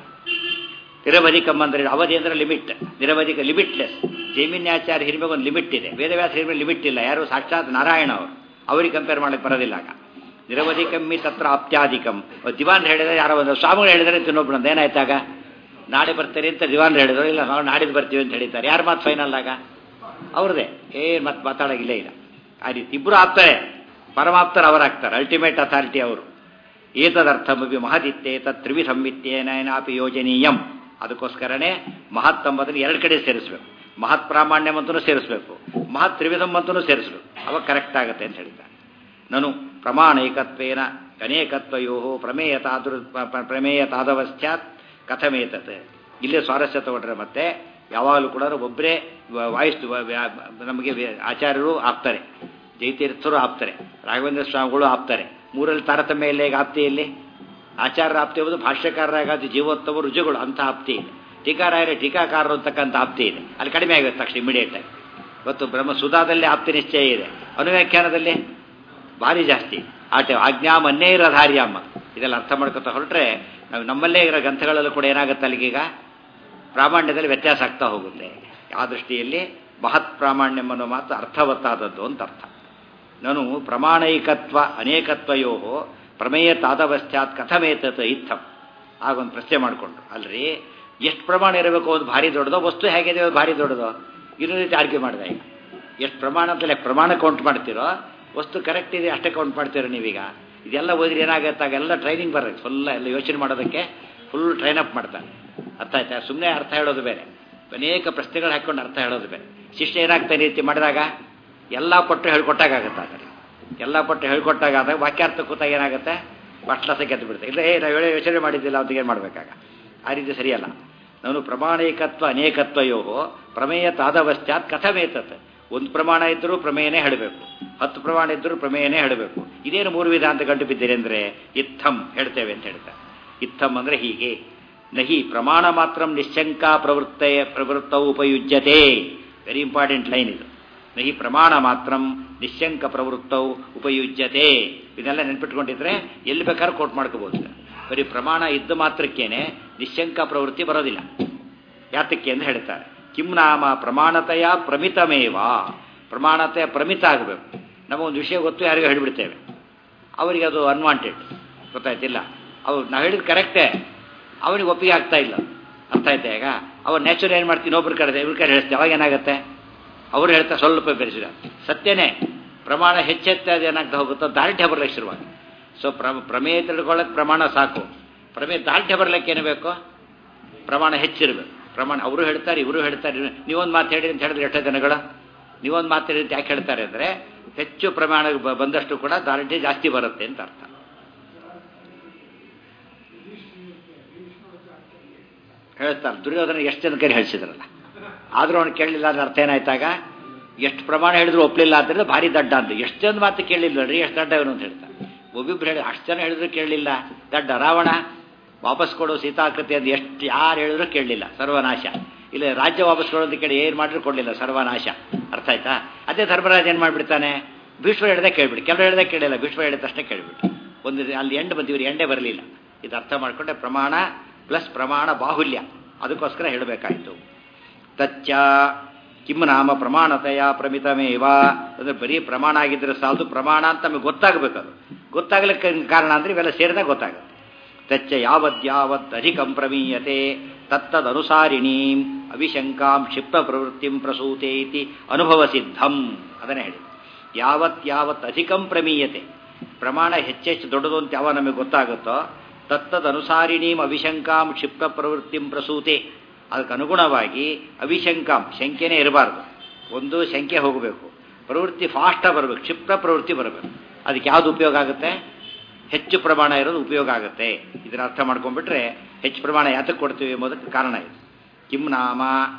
ನಿರವಧಿಕಂ ಅಂದ್ರೆ ಅವಧಿ ಅಂದ್ರೆ ಲಿಮಿಟ್ ನಿರವಧಿಕ ಲಿಮಿಟ್ಲೆಸ್ ಜೈಮಿನ್ಯಾಚಾರ್ಯ ಹಿರಿಮೆಗೆ ಒಂದು ಲಿಮಿಟ್ ಇದೆ ವೇದವ್ಯಾಸ ಹಿರಿಮೆ ಲಿಮಿಟ್ ಇಲ್ಲ ಯಾರು ಸಾಕ್ಷಾತ್ ನಾರಾಯಣ ಅವರು ಅವ್ರಿಗೆ ಕಂಪೇರ್ ಮಾಡಕ್ಕೆ ಬರೋದಿಲ್ಲ ಆಗ ನಿರವಧಿಕಮ್ಮಿ ತತ್ರ ಆಪ್ತ್ಯಾಧಿಕಂ ದಿವಾನ್ ಹೇಳಿದ್ರೆ ಯಾರೋ ಒಂದು ಸ್ವಾಮಿಗಳು ಹೇಳಿದರೆ ತಿನ್ನೊಬ್ಬನಂದ ಏನಾಯ್ತಾಗ ನಾಳೆ ಬರ್ತಾರೆ ಅಂತ ದಿವಾನ್ ಹೇಳಿದ್ರು ಇಲ್ಲ ನಾವು ನಾಡಿದ್ದು ಬರ್ತೀವಿ ಅಂತ ಹೇಳಿದ್ದಾರೆ ಯಾರು ಮಾತು ಫೈನಲ್ ಆಗ ಅವ್ರದೇ ಏನು ಮತ್ತೆ ಮಾತಾಡೋಗಿಲ್ಲೇ ಇಲ್ಲ ಆ ರೀತಿ ಇಬ್ಬರು ಆಗ್ತಾರೆ ಪರಮಾಪ್ತರು ಅವರಾಗ್ತಾರೆ ಅಲ್ಟಿಮೇಟ್ ಅಥಾರಿಟಿ ಅವರು ಏತದರ್ಥಮಿ ಮಹದಿತ್ತೆ ತತ್ ತ್ರಿವಿಧಂವಿತ್ಯೇನಾಪಿ ಯೋಜನೀಯಂ ಅದಕ್ಕೋಸ್ಕರನೇ ಮಹತ್ ಎಂಬುದನ್ನು ಎರಡು ಕಡೆ ಸೇರಿಸ್ಬೇಕು ಮಹತ್ ಪ್ರಾಮಾಣ್ಯಂ ಅಂತಲೂ ಸೇರಿಸ್ಬೇಕು ಮಹತ್ ತ್ರಿವಿಧಂ ಅಂತಲೂ ಸೇರಿಸ್ಬೇಕು ಅವಾಗ ಕರೆಕ್ಟ್ ಆಗುತ್ತೆ ಅಂತ ಹೇಳಿದ್ದಾರೆ ನಾನು ಪ್ರಮಾಣೈಕತ್ವೇನ ಅನೇಕತ್ವಯೋ ಪ್ರಮೇಯತಾದೃ ಪ್ರಮೇಯತಾದವಸ್ಥ್ಯಾತ್ ಕಥಮೇತತ್ ಇಲ್ಲೇ ಸ್ವಾರಸ್ಯ ತಗೊಂಡ್ರೆ ಮತ್ತೆ ಯಾವಾಗಲೂ ಕೂಡ ಒಬ್ಬರೇ ವಾಯ್ಸ್ ನಮಗೆ ಆಚಾರ್ಯರು ಆಗ್ತಾರೆ ಜೈತೀರ್ಥರು ಆಪ್ತಾರೆ ರಾಘವೇಂದ್ರ ಸ್ವಾಮಿಗಳು ಆಪ್ತಾರೆ ಮೂರಲ್ಲಿ ತಾರತಮ್ಯ ಇಲ್ಲ ಈಗ ಆಪ್ತಿಯಲ್ಲಿ ಆಚಾರ್ಯರ ಆಪ್ತಿ ಎಂಬುದು ಭಾಷ್ಯಕಾರರಾಗಾದ ಜೀವೋತ್ತಮ ರುಜುಗಳು ಅಂತ ಆಪ್ತಿ ಇದೆ ಟೀಕಾರಾಯರ ಟೀಕಾಕಾರರು ಅಂತಕ್ಕಂಥ ಆಪ್ತಿ ಇದೆ ಅಲ್ಲಿ ಕಡಿಮೆ ಆಗುತ್ತೆ ತಕ್ಷಣ ಇಮಿಡಿಯೇಟ್ ಆಗಿ ಇವತ್ತು ಬ್ರಹ್ಮ ಸುಧಾದಲ್ಲಿ ಆಪ್ತಿ ನಿಶ್ಚಯ ಇದೆ ಅನುವ್ಯಾಖ್ಯಾನದಲ್ಲಿ ಭಾರಿ ಜಾಸ್ತಿ ಆಟ ಆಜ್ಞಾಮನ್ನೇ ಇರೋಧಾರ್ಯಮ್ಮ ಇದೆಲ್ಲ ಅರ್ಥ ಮಾಡ್ಕೊತಾ ಹೊರಟ್ರೆ ನಾವು ನಮ್ಮಲ್ಲೇ ಇರೋ ಗ್ರಂಥಗಳಲ್ಲೂ ಕೂಡ ಏನಾಗುತ್ತೆ ಅಲ್ಲಿಗೀಗ ಪ್ರಾಮಾಣ್ಯದಲ್ಲಿ ವ್ಯತ್ಯಾಸ ಆಗ್ತಾ ಹೋಗುತ್ತೆ ಆ ದೃಷ್ಟಿಯಲ್ಲಿ ಮಹತ್ ಪ್ರಾಮಾಣ್ಯಂ ಅನ್ನೋ ಮಾತು ಅರ್ಥವತ್ತಾದದ್ದು ಅಂತ ಅರ್ಥ ನಾನು ಪ್ರಮಾಣೈಕತ್ವ ಅನೇಕತ್ವಯೋ ಪ್ರಮೇಯ ತಾದವಶ್ಚಾತ್ ಕಥಮೇತತ್ ಇತ್ತಂ ಆಗೊಂದು ಪ್ರಶ್ನೆ ಮಾಡಿಕೊಂಡ್ರು ಅಲ್ರಿ ಎಷ್ಟು ಪ್ರಮಾಣ ಇರಬೇಕು ಅದು ಭಾರಿ ದೊಡ್ಡದೋ ವಸ್ತು ಹೇಗಿದೆ ಅದು ಭಾರಿ ದೊಡ್ಡದೋ ಇನ್ನೊಂದು ರೀತಿ ಆರ್ಗ್ಯೂ ಮಾಡಿದೆ ಈಗ ಎಷ್ಟು ಪ್ರಮಾಣ ಅಂತಲೇ ಪ್ರಮಾಣ ಕೌಂಟ್ ಮಾಡ್ತೀರೋ ವಸ್ತು ಕರೆಕ್ಟ್ ಇದೆ ಅಷ್ಟೇ ಕೌಂಟ್ ಮಾಡ್ತೀರೋ ನೀವೀಗ ಇದೆಲ್ಲ ಓದಿದ್ರೆ ಏನಾಗುತ್ತೆ ಆಗೆಲ್ಲ ಟ್ರೈನಿಂಗ್ ಬರುತ್ತೆ ಫುಲ್ ಎಲ್ಲ ಯೋಚನೆ ಮಾಡೋದಕ್ಕೆ ಫುಲ್ ಟ್ರೈನ್ ಅಪ್ ಮಾಡ್ತಾರೆ ಅರ್ಥ ಆಯ್ತಾ ಸುಮ್ಮನೆ ಅರ್ಥ ಹೇಳೋದು ಬೇರೆ ಅನೇಕ ಪ್ರಶ್ನೆಗಳು ಹಾಕೊಂಡು ಅರ್ಥ ಹೇಳೋದು ಬೇರೆ ಶಿಷ್ಯ ಏನಾಗ್ತಾನೆ ರೀತಿ ಮಾಡಿದಾಗ ಎಲ್ಲ ಪಟ್ಟು ಹೇಳ್ಕೊಟ್ಟಾಗತ್ತೆ ಅದರಲ್ಲಿ ಎಲ್ಲ ಪಟ್ಟು ಹೇಳ್ಕೊಟ್ಟಾಗ ಆದಾಗ ವಾಕ್ಯಾರ್ಥ ಕೂತಾಗ ಏನಾಗುತ್ತೆ ಬಟ್ಲಸ ಗೆದ್ದು ಬಿಡುತ್ತೆ ಇಲ್ಲ ಏ ನಾವು ಹೇಳೋ ಯೋಚನೆ ಮಾಡಿದ್ದಿಲ್ಲ ಅಂತ ಏನು ಮಾಡಬೇಕಾಗ ಆ ರೀತಿ ಸರಿಯಲ್ಲ ನಾನು ಪ್ರಮಾಣೈಕತ್ವ ಅನೇಕತ್ವಯೋ ಪ್ರಮೇಯ ತಾದವಶ್ಚಾತ್ ಕಥಮೇತತ್ ಒಂದು ಪ್ರಮಾಣ ಇದ್ದರೂ ಪ್ರಮೇಯನೇ ಹೇಳಬೇಕು ಹತ್ತು ಪ್ರಮಾಣ ಇದ್ದರೂ ಪ್ರಮೇಯನೇ ಹೇಳಬೇಕು ಇದೇನು ಮೂರು ವಿಧ ಅಂತ ಗಂಟು ಬಿದ್ದೀರಿ ಅಂದರೆ ಇತ್ತಂ ಹೇಳ್ತೇವೆ ಅಂತ ಹೇಳ್ತಾರೆ ಇತ್ತಂ ಅಂದರೆ ಹೀಗೆ ನಹಿ ಪ್ರಮಾಣ ಮಾತ್ರ ನಿಶ್ಚಂಕ ಪ್ರವೃತ್ತ ಪ್ರವೃತ್ತ ಉಪಯುಜ್ಯತೆ ವೆರಿ ಇಂಪಾರ್ಟೆಂಟ್ ಲೈನ್ ಇದು ನಹಿ ಪ್ರಮಾಣ ಮಾತ್ರ ನಿಶ್ಚಂಕ ಪ್ರವೃತ್ತವು ಉಪಯುಜ್ಯತೆ ಇದನ್ನೆಲ್ಲ ನೆನ್ಪಿಟ್ಕೊಂಡಿದ್ರೆ ಎಲ್ಲಿ ಬೇಕಾದ್ರೂ ಕೋಟ್ ಮಾಡ್ಕೋಬಹುದು ಬರೀ ಪ್ರಮಾಣ ಇದ್ದ ಮಾತ್ರಕ್ಕೇನೆ ನಿಶ್ಚಂಕ ಪ್ರವೃತ್ತಿ ಬರೋದಿಲ್ಲ ಯಾತಕ್ಕೆ ಅಂತ ಹೇಳ್ತಾರೆ ಕಿಂ ನಾಮ ಪ್ರಮಾಣತೆಯ ಪ್ರಮಿತಮೇವ ಪ್ರಮಾಣತೆ ಪ್ರಮಿತ ಆಗಬೇಕು ನಮಗೊಂದು ವಿಷಯ ಗೊತ್ತು ಯಾರಿಗೂ ಹೇಳಿಬಿಡ್ತೇವೆ ಅವರಿಗೆ ಅದು ಅನ್ವಾಂಟೆಡ್ ಗೊತ್ತಾಯ್ತಿಲ್ಲ ಅವ್ರು ನಾವು ಹೇಳಿದ್ ಕರೆಕ್ಟೇ ಅವನಿಗೆ ಒಪ್ಪಿಗೆ ಆಗ್ತಾ ಇಲ್ಲ ಅರ್ಥ ಆಯ್ತಾ ಈಗ ಅವ್ರು ನ್ಯಾಚುರಲ್ ಏನು ಮಾಡ್ತೀನಿ ಇನ್ನೊಬ್ರು ಕಡೆ ಇವ್ರ ಕಡೆ ಹೇಳ್ತೇವೆ ಅವಾಗ ಏನಾಗುತ್ತೆ ಅವ್ರು ಹೇಳ್ತಾ ಸ್ವಲ್ಪ ಬೆರೆಸಿದ ಸತ್ಯನೇ ಪ್ರಮಾಣ ಹೆಚ್ಚೆತ್ತೆ ಅದು ಏನಾಗ್ತಾ ಹೋಗುತ್ತೋ ದಾರ್ಢ್ಯ ಬರ್ಲಿಕ್ಕೆ ಶುರುವಾಗಿ ಸೊ ಪ್ರ ಪ್ರಮೇಯ ತಿಳ್ಕೊಳ್ಳೋಕೆ ಪ್ರಮಾಣ ಸಾಕು ಪ್ರಮೇಯ ದಾರ್ಢ್ಯ ಬರ್ಲಿಕ್ಕೆ ಏನು ಬೇಕು ಪ್ರಮಾಣ ಹೆಚ್ಚಿರಬೇಕು ಪ್ರಮಾಣ ಅವರು ಹೇಳ್ತಾರೆ ಇವರು ಹೇಳ್ತಾರೆ ನೀವೊಂದು ಮಾತು ಹೇಳಿ ಅಂತ ಹೇಳಿದ್ರೆ ಎಷ್ಟೋ ಜನಗಳು ನೀವೊಂದು ಮಾತು ಹೇಳಿ ಅಂತ ಯಾಕೆ ಹೇಳ್ತಾರೆ ಅಂದರೆ ಹೆಚ್ಚು ಪ್ರಮಾಣ ಬಂದಷ್ಟು ಕೂಡ ದಾರ್ಢ್ಯ ಜಾಸ್ತಿ ಬರುತ್ತೆ ಅಂತ ಅರ್ಥ ಹೇಳ್ತಾರೆ ದುರ್ಯೋಧನ ಎಷ್ಟು ಜನ ಕೈ ಹೇಳಿಸಿದ್ರಲ್ಲ ಆದರೂ ಅವನು ಕೇಳಲಿಲ್ಲ ಅಂದ್ರೆ ಅರ್ಥ ಏನಾಯ್ತಾಗ ಎಷ್ಟು ಪ್ರಮಾಣ ಹೇಳಿದ್ರು ಒಪ್ಪಲಿಲ್ಲ ಆದ್ದರಿಂದ ಭಾರಿ ದಡ್ಡ ಅಂತ ಎಷ್ಟು ಜನ ಮಾತು ಕೇಳಲಿಲ್ಲ ರೀ ಎಷ್ಟು ದಡ್ಡ ಇವನು ಅಂತ ಹೇಳ್ತಾರೆ ಒಬ್ಬಿಬ್ರು ಹೇಳಿ ಅಷ್ಟು ಜನ ಹೇಳಿದ್ರು ಕೇಳಲಿಲ್ಲ ದಡ್ಡ ರಾವಣ ವಾಪಸ್ ಕೊಡು ಸೀತಾಕೃತಿ ಅಂತ ಎಷ್ಟು ಯಾರು ಹೇಳಿದ್ರು ಕೇಳಲಿಲ್ಲ ಸರ್ವನಾಶ ಇಲ್ಲ ರಾಜ್ಯ ವಾಪಸ್ ಕೊಡೋದು ಕೇಳಿ ಏನು ಮಾಡಿದ್ರು ಕೊಡಲಿಲ್ಲ ಸರ್ವನಾಶ ಅರ್ಥ ಆಯ್ತಾ ಅದೇ ಧರ್ಮರಾಜ ಏನು ಮಾಡಿಬಿಡ್ತಾನೆ ಭೀಷ್ಮ ಹೇಳ್ದೆ ಕೇಳ್ಬಿಡಿ ಕೆಲವರು ಹೇಳ್ದೆ ಕೇಳಿಲ್ಲ ಭೀಷ್ಮ ಹೇಳಿದ ತಕ್ಷಣ ಕೇಳ್ಬಿಟ್ಟು ಒಂದು ಅಲ್ಲಿ ಎಂಡ್ ಬಂದಿವ್ರು ಎಂಡೇ ಬರಲಿಲ್ಲ ಇದು ಅರ್ಥ ಮಾಡ್ಕೊಂಡೆ ಪ್ರಮಾಣ ಪ್ಲಸ್ ಪ್ರಮಾಣ ಬಾಹುಲ್ಯ ಅದಕ್ಕೋಸ್ಕರ ಹೇಳಬೇಕಾಯಿತು ತಚ್ಚ ಕಿಮ್ ನಾಮ ಪ್ರಮಾಣತೆಯ ಪ್ರಮಿತಮೇವ ಅಂದರೆ ಬರೀ ಪ್ರಮಾಣ ಆಗಿದ್ದರೆ ಸಾಲದು ಪ್ರಮಾಣ ಅಂತ ನಮಗೆ ಗೊತ್ತಾಗಬೇಕು ಅದು ಗೊತ್ತಾಗ್ಲಿಕ್ಕೆ ಕಾರಣ ಅಂದರೆ ಇವೆಲ್ಲ ಸೇರಿದಾಗ ಗೊತ್ತಾಗುತ್ತೆ ತಚ್ಚ ಯಾವದ್ಯಾವತ್ ಅಧಿಕಂ ಪ್ರಮೀಯತೆ ತತ್ತದನುಸಾರಿಣೀಂ ಅವಿಶಂಕಾಂ ಕ್ಷಿಪ್ತ ಪ್ರವೃತ್ತಿಂ ಪ್ರಸೂತೆ ಇತಿ ಅನುಭವ ಸಿದ್ಧಂ ಅದನ್ನೇ ಹೇಳಿ ಯಾವತ್ ಯಾವತ್ ಅಧಿಕಂ ಪ್ರಮೀಯತೆ ಪ್ರಮಾಣ ಹೆಚ್ಚೆಚ್ಚು ದೊಡ್ಡದು ಅಂತ ಯಾವ ನಮಗೆ ಗೊತ್ತಾಗುತ್ತೋ ತತ್ತದನುಸಾರಿಣೀಂ ಅವಿಶಂಕಾಂ ಕ್ಷಿಪ್ತ ಪ್ರವೃತ್ತಿಂ ಪ್ರಸೂತೆ ಅದಕ್ಕೆ ಅನುಗುಣವಾಗಿ ಅವಿಶಂಕಾಂ ಶಂಕೆನೇ ಇರಬಾರ್ದು ಒಂದು ಶಂಕೆ ಹೋಗಬೇಕು ಪ್ರವೃತ್ತಿ ಫಾಸ್ಟಾಗಿ ಬರಬೇಕು ಕ್ಷಿಪ್ರ ಪ್ರವೃತ್ತಿ ಬರಬೇಕು ಅದಕ್ಕೆ ಯಾವುದು ಉಪಯೋಗ ಆಗುತ್ತೆ ಹೆಚ್ಚು ಪ್ರಮಾಣ ಇರೋದು ಉಪಯೋಗ ಆಗುತ್ತೆ ಇದನ್ನ ಅರ್ಥ ಮಾಡ್ಕೊಂಡ್ಬಿಟ್ರೆ ಹೆಚ್ಚು ಪ್ರಮಾಣ ಯಾತಕ್ಕೆ ಕೊಡ್ತೀವಿ ಎಂಬುದಕ್ಕೆ ಕಾರಣ ಇದೆ ಕಿಂ ನಾಮ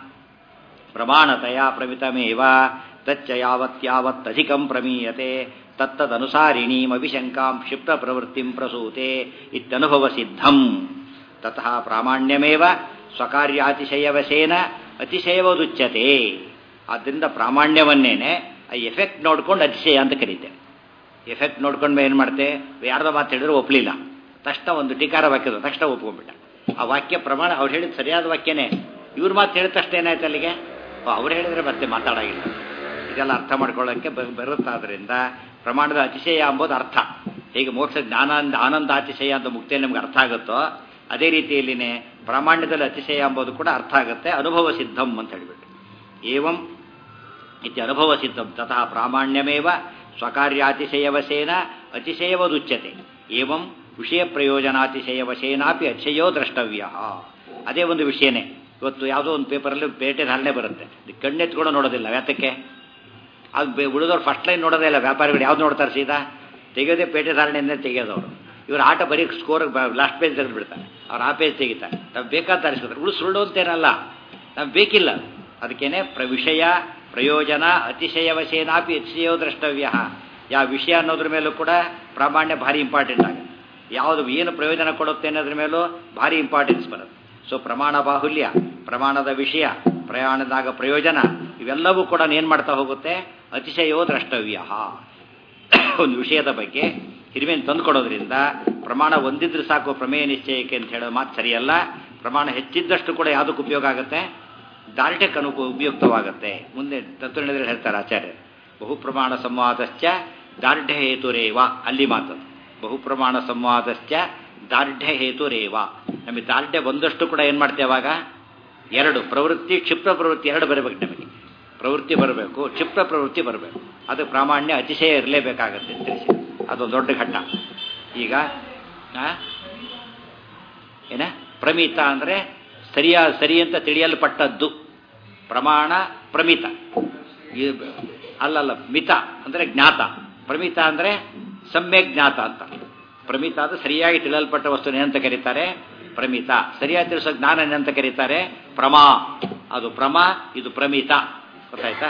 ಪ್ರಮಾಣತೆಯ ಪ್ರಮಿತಮೇವ ತಚ್ಚ ಯಾವತ್ಯಾವತ್ ಅಧಿಕಂ ಪ್ರಮೀಯತೆ ತತ್ತದನುಸಾರಿಣೀಂ ಅವಿಶಂಕಾಂ ಕ್ಷಿಪ್ತ ಪ್ರವೃತ್ತಿಂ ಪ್ರಸೂತೆ ಇತ್ಯನುಭವ ಸಿದ್ಧಂ ತತಃ ಪ್ರಾಮಾಣ್ಯಮೇವ ಸ್ವಕಾರ್ಯಾತಿಶಯವಶೇನ ಅತಿಶಯವದುಚ್ಯತೆ ಆದ್ದರಿಂದ ಪ್ರಾಮಾಣ್ಯವನ್ನೇನೆ ಆ ಎಫೆಕ್ಟ್ ನೋಡ್ಕೊಂಡು ಅತಿಶಯ ಅಂತ ಕರೀತೇವೆ ಎಫೆಕ್ಟ್ ನೋಡ್ಕೊಂಡು ಏನು ಮಾಡ್ತೆ ಯಾರ್ದೋ ಮಾತು ಹೇಳಿದ್ರು ಒಪ್ಪಲಿಲ್ಲ ತಕ್ಷಣ ಒಂದು ಟೀಕಾರ ವಾಕ್ಯದ ತಕ್ಷಣ ಒಪ್ಕೊಂಡ್ಬಿಟ್ಟ ಆ ವಾಕ್ಯ ಪ್ರಮಾಣ ಅವ್ರು ಹೇಳಿದ ಸರಿಯಾದ ವಾಕ್ಯನೇ ಇವ್ರ ಮಾತು ಹೇಳಿದ ತಕ್ಷಣ ಏನಾಯ್ತು ಅಲ್ಲಿಗೆ ಅವ್ರು ಹೇಳಿದ್ರೆ ಮತ್ತೆ ಮಾತಾಡೋಂಗಿಲ್ಲ ಇದೆಲ್ಲ ಅರ್ಥ ಮಾಡ್ಕೊಳ್ಳೋಕ್ಕೆ ಬರುತ್ತಾದ್ರಿಂದ ಪ್ರಮಾಣದ ಅತಿಶಯ ಎಂಬುದು ಅರ್ಥ ಹೇಗೆ ಮೋಕ್ಷ ಜ್ಞಾನಾನಂದ ಆನಂದ ಅತಿಶಯ ಅಂತ ಮುಕ್ತಿಯಲ್ಲಿ ನಮ್ಗೆ ಅರ್ಥ ಆಗುತ್ತೋ ಅದೇ ರೀತಿಯಲ್ಲಿನೇ ಪ್ರಾಮಾಣ್ಯದಲ್ಲಿ ಅತಿಶಯ ಎಂಬುದು ಕೂಡ ಅರ್ಥ ಆಗುತ್ತೆ ಅನುಭವ ಸಿದ್ಧಂ ಅಂತ ಹೇಳಿಬಿಟ್ಟು ಏವಂ ಇತಿ ಅನುಭವ ಸಿದ್ಧಂ ತತಃ ಪ್ರಾಮಾಣ್ಯಮೇವ ಸ್ವಕಾರ್ಯಾತಿಶಯವಶೇನ ಅತಿಶಯವದುಚ್ಯತೆ ಏವಂ ವಿಷಯ ಪ್ರಯೋಜನಾತಿಶಯವಶೇನಾಪಿ ಅತಿಶಯೋ ದ್ರಷ್ಟವ್ಯ ಅದೇ ಒಂದು ವಿಷಯನೇ ಇವತ್ತು ಯಾವುದೋ ಒಂದು ಪೇಪರಲ್ಲಿ ಪೇಟೆ ಧಾರಣೆ ಬರುತ್ತೆ ಕಣ್ಣೆತ್ಕೊಂಡು ನೋಡೋದಿಲ್ಲ ಯಾತಕ್ಕೆ ಅದು ಉಳಿದವ್ರು ಫಸ್ಟ್ ಲೈನ್ ನೋಡೋದೇ ಇಲ್ಲ ವ್ಯಾಪಾರಿಗಳು ಯಾವ್ದು ನೋಡ್ತಾರೆ ಸೀದಾ ತೆಗೆಯೋದೇ ಪೇಟೆ ಧಾರಣೆಯಿಂದ ತೆಗೆಯೋದವರು ಇವರು ಆಟ ಬರೀ ಸ್ಕೋರ್ ಲಾಸ್ಟ್ ಪೇಜ್ ತೆಗೆದು ಬಿಡ್ತಾರೆ ಅವ್ರು ಆ ಪೇಜ್ ತೆಗಿತಾರೆ ನಾವು ಬೇಕಾದ ತರಿಸ್ಕೊತಾರೆ ಉಳು ಸುಳ್ಳು ಅಂತೇನಲ್ಲ ನಮ್ಗೆ ಬೇಕಿಲ್ಲ ಅದಕ್ಕೇನೆ ಪ್ರ ವಿಷಯ ಪ್ರಯೋಜನ ಅತಿಶಯವಶೇನಾಪಿ ಅತಿಶಯೋ ದ್ರಷ್ಟವ್ಯ ಯಾವ ವಿಷಯ ಅನ್ನೋದ್ರ ಮೇಲೂ ಕೂಡ ಪ್ರಾಮಾಣ್ಯ ಭಾರಿ ಇಂಪಾರ್ಟೆಂಟ್ ಆಗುತ್ತೆ ಯಾವುದು ಏನು ಪ್ರಯೋಜನ ಕೊಡುತ್ತೆ ಅನ್ನೋದ್ರ ಮೇಲೂ ಭಾರಿ ಇಂಪಾರ್ಟೆನ್ಸ್ ಬರುತ್ತೆ ಸೊ ಪ್ರಮಾಣ ಬಾಹುಲ್ಯ ಪ್ರಮಾಣದ ವಿಷಯ ಪ್ರಯಾಣದಾಗ ಪ್ರಯೋಜನ ಇವೆಲ್ಲವೂ ಕೂಡ ಏನು ಮಾಡ್ತಾ ಹೋಗುತ್ತೆ ಅತಿಶಯೋ ದ್ರಷ್ಟವ್ಯ ಒಂದು ವಿಷಯದ ಬಗ್ಗೆ ಹಿರಿಮೆಯನ್ನು ತಂದುಕೊಡೋದ್ರಿಂದ ಪ್ರಮಾಣ ಒಂದಿದ್ರೆ ಸಾಕು ಪ್ರಮೇಯ ನಿಶ್ಚಯಕ್ಕೆ ಅಂತ ಹೇಳೋ ಮಾತು ಸರಿಯಲ್ಲ ಪ್ರಮಾಣ ಹೆಚ್ಚಿದ್ದಷ್ಟು ಕೂಡ ಯಾವುದಕ್ಕೆ ಉಪಯೋಗ ಆಗುತ್ತೆ ದಾರ್ಢ್ಯಕ್ಕೆ ಅನುಕೂ ಉಪಯುಕ್ತವಾಗುತ್ತೆ ಮುಂದೆ ತತ್ವನಿದ್ರೆ ಹೇಳ್ತಾರೆ ಆಚಾರ್ಯ ಬಹು ಪ್ರಮಾಣ ಸಂವಾದಶ್ಚ ದಾರ್ಢ್ಯ ಹೇತುರೇವ ಅಲ್ಲಿ ಮಾತು ಬಹು ಪ್ರಮಾಣ ಸಂವಾದಶ್ಚ ದಾರ್ಢ್ಯ ಹೇತುರೇವ ನಮಗೆ ದಾರ್ಢ್ಯ ಒಂದಷ್ಟು ಕೂಡ ಏನು ಮಾಡ್ತೇವೆ ಅವಾಗ ಎರಡು ಪ್ರವೃತ್ತಿ ಕ್ಷಿಪ್ರ ಪ್ರವೃತ್ತಿ ಎರಡು ಬರಬೇಕು ನಮಗೆ ಪ್ರವೃತ್ತಿ ಬರಬೇಕು ಕ್ಷಿಪ್ರ ಪ್ರವೃತ್ತಿ ಬರಬೇಕು ಅದು ಪ್ರಾಮಾಣ್ಯ ಅತಿಶಯ ಇರಲೇಬೇಕಾಗತ್ತೆ ಅಂತ ತಿಳಿಸಿ ಅದೊಂದು ದೊಡ್ಡ ಘಟ್ಟ ಈಗ ಆ? ಏನ ಪ್ರಮಿತ ಅಂದರೆ ಸರಿಯ ಸರಿ ಅಂತ ತಿಳಿಯಲ್ಪಟ್ಟದ್ದು ಪ್ರಮಾಣ ಪ್ರಮಿತ ಈ ಅಲ್ಲಲ್ಲ ಮಿತ ಅಂದರೆ ಜ್ಞಾತ ಪ್ರಮಿತ ಅಂದರೆ ಸಮ್ಯಕ್ ಜ್ಞಾತ ಅಂತ ಪ್ರಮಿತ ಅದು ಸರಿಯಾಗಿ ತಿಳಿಯಲ್ಪಟ್ಟ ವಸ್ತುನ ಏನಂತ ಕರೀತಾರೆ ಪ್ರಮಿತ ಸರಿಯಾಗಿ ತಿಳಿಸೋ ಜ್ಞಾನ ಏನಂತ ಕರೀತಾರೆ ಪ್ರಮಾ ಅದು ಪ್ರಮಾ ಇದು ಪ್ರಮಿತ ಗೊತ್ತಾಯ್ತಾ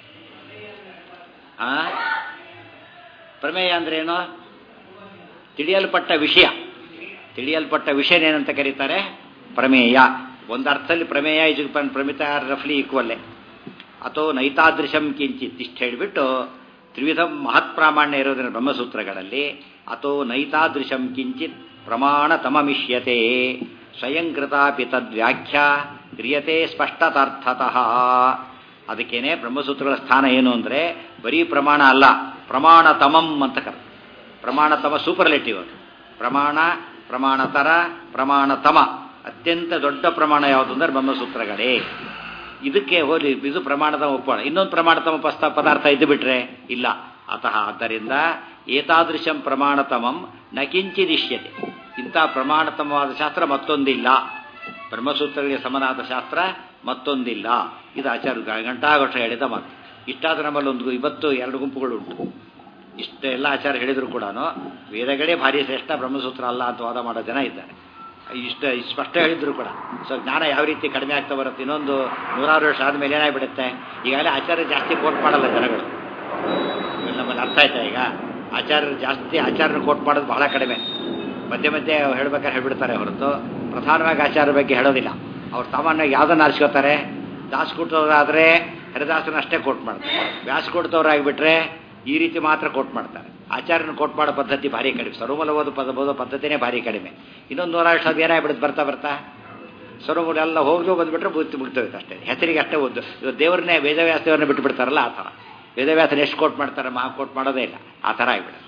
ಆ ಪ್ರಮೇಯ ಅಂದ್ರೆ ಏನು ತಿಳಿಯಲ್ಪಟ್ಟ ವಿಷಯ ತಿಳಿಯಲ್ಪಟ್ಟ ವಿಷಯ ಏನಂತ ಕರೀತಾರೆ ಪ್ರಮೇಯ ಒಂದು ಅರ್ಥದಲ್ಲಿ ಪ್ರಮೇಯ ಇದು ಪ್ರಮಿತ ರಫ್ಲಿ ಈಕ್ವಲ್ಲೇ ಅಥವಾ ನೈತಾದೃಶಂ ಕಿಂಚಿತ್ ಇಷ್ಟು ಹೇಳಿಬಿಟ್ಟು ತ್ರಿವಿಧ ಮಹತ್ ಪ್ರಾಮಾಣ್ಯ ಇರೋದನ್ನ ಬ್ರಹ್ಮಸೂತ್ರಗಳಲ್ಲಿ ಅಥೋ ನೈತಾದೃಶಂ ಕಿಂಚಿತ್ ಪ್ರಮಾಣ ತಮಮಿಷ್ಯತೆ ಸ್ವಯಂಕೃತಾಪಿ ತದ್ವ್ಯಾಖ್ಯಾ ಕ್ರಿಯತೆ ಸ್ಪಷ್ಟತಾರ್ಥತಃ ಅದಕ್ಕೇನೆ ಬ್ರಹ್ಮಸೂತ್ರಗಳ ಸ್ಥಾನ ಏನು ಅಂದರೆ ಬರೀ ಪ್ರಮಾಣ ಅಲ್ಲ ಪ್ರಮಾಣ ತಮಂ ಅಂತ ಕರ ಪ್ರಮಾಣ ತಮ ಸೂಪರ್ಲೆಟಿವ್ ಅದು ಪ್ರಮಾಣ ಪ್ರಮಾಣತರ ಪ್ರಮಾಣ ತಮ ಅತ್ಯಂತ ದೊಡ್ಡ ಪ್ರಮಾಣ ಯಾವುದು ಅಂದರೆ ಬ್ರಹ್ಮಸೂತ್ರಗಳೇ ಇದಕ್ಕೆ ಹೋಲಿ ಇದು ಪ್ರಮಾಣದ ಒಪ್ಪೋಣ ಇನ್ನೊಂದು ಪ್ರಮಾಣತಮ ಪಸ್ತ ಪದಾರ್ಥ ಇದ್ದು ಬಿಟ್ರೆ ಇಲ್ಲ ಅತಃ ಆದ್ದರಿಂದ ಏತಾದೃಶಂ ಪ್ರಮಾಣತಮಂ ನ ಕಿಂಚಿದಿಶ್ಯತೆ ಇಂಥ ಪ್ರಮಾಣತಮವಾದ ಶಾಸ್ತ್ರ ಮತ್ತೊಂದಿಲ್ಲ ಬ್ರಹ್ಮಸೂತ್ರಗಳಿಗೆ ಸಮನಾದ ಶಾಸ್ತ್ರ ಮತ್ತೊಂದಿಲ್ಲ ಇದು ಆಚಾರ್ಯ ಗಂಟಾಘೋಷ ಹೇಳಿದ ಮಾತು ಇಷ್ಟಾದ ನಮ್ಮಲ್ಲಿ ಒಂದು ಇವತ್ತು ಎರಡು ಗುಂಪುಗಳು ಉಂಟು ಇಷ್ಟೆಲ್ಲ ಆಚಾರ ಹೇಳಿದ್ರು ಕೂಡ ವೇದಗಳೇ ಭಾರಿ ಶ್ರೇಷ್ಠ ಬ್ರಹ್ಮಸೂತ್ರ ಅಲ್ಲ ಅಂತ ವಾದ ಮಾಡೋ ಜನ ಇದ್ದಾರೆ ಇಷ್ಟ ಸ್ಪಷ್ಟ ಹೇಳಿದ್ರು ಕೂಡ ಸೊ ಜ್ಞಾನ ಯಾವ ರೀತಿ ಕಡಿಮೆ ಆಗ್ತಾ ಬರುತ್ತೆ ಇನ್ನೊಂದು ನೂರಾರು ವರ್ಷ ಆದಮೇಲೆ ಏನಾಗ್ಬಿಡುತ್ತೆ ಈಗಾಗಲೇ ಆಚಾರ್ಯ ಜಾಸ್ತಿ ಕೋಟ್ ಮಾಡಲ್ಲ ಜನಗಳು ಇವೆಲ್ಲ ನಮ್ಮಲ್ಲಿ ಅರ್ಥ ಆಯ್ತಾ ಈಗ ಆಚಾರ್ಯರು ಜಾಸ್ತಿ ಆಚಾರ್ಯನ ಕೋಟ್ ಮಾಡೋದು ಬಹಳ ಕಡಿಮೆ ಮಧ್ಯೆ ಮಧ್ಯೆ ಹೇಳ್ಬೇಕಾದ್ರೆ ಹೇಳ್ಬಿಡ್ತಾರೆ ಹೊರತು ಪ್ರಧಾನವಾಗಿ ಆಚಾರ್ಯ ಬಗ್ಗೆ ಹೇಳೋದಿಲ್ಲ ಅವ್ರು ಸಾಮಾನ್ಯವಾಗಿ ಯಾವುದನ್ನು ಆರಿಸ್ಕೋತಾರೆ ದಾಸ್ ಕೊಟ್ಟವರಾದರೆ ಹರಿದಾಸನ ಅಷ್ಟೇ ಕೋಟ್ ಮಾಡ್ತಾರೆ ವ್ಯಾಸ ಕೊಡ್ತವ್ರಾಗಿಬಿಟ್ರೆ ಈ ರೀತಿ ಮಾತ್ರ ಕೋಟ್ ಮಾಡ್ತಾರೆ ಆಚಾರ್ಯನ ಕೋಟ್ ಮಾಡೋ ಪದ್ಧತಿ ಭಾರಿ ಕಡಿಮೆ ಸರ್ವಮೂಲ ಓದು ಪದ ಓದೋ ಪದ್ಧತಿನೇ ಭಾರಿ ಕಡಿಮೆ ಇನ್ನೊಂದು ನೂರ ವರ್ಷ ಅದು ಏನಾಗ್ಬಿಡುತ್ತೆ ಬರ್ತಾ ಬರ್ತಾ ಸರ್ವಮೂಲ ಎಲ್ಲ ಹೋಗಿ ಬಂದುಬಿಟ್ರೆ ಬುತ್ತಿ ಮುಗ್ತೋಗುತ್ತೆ ಅಷ್ಟೇ ಹೆಸರಿಗೆ ಅಷ್ಟೇ ಓದು ಇವಾಗ ದೇವ್ರನ್ನೇ ವೇದವ್ಯಾಸ ದೇವ್ರನ್ನ ಬಿಟ್ಟು ಬಿಡ್ತಾರಲ್ಲ ಆ ಥರ ವೇದವ್ಯಾಸನ ಎಷ್ಟು ಕೋಟ್ ಮಾಡ್ತಾರೆ ಮಹಾ ಕೋಟ್ ಮಾಡೋದೇ ಇಲ್ಲ ಆ ಥರ ಆಗ್ಬಿಡುತ್ತೆ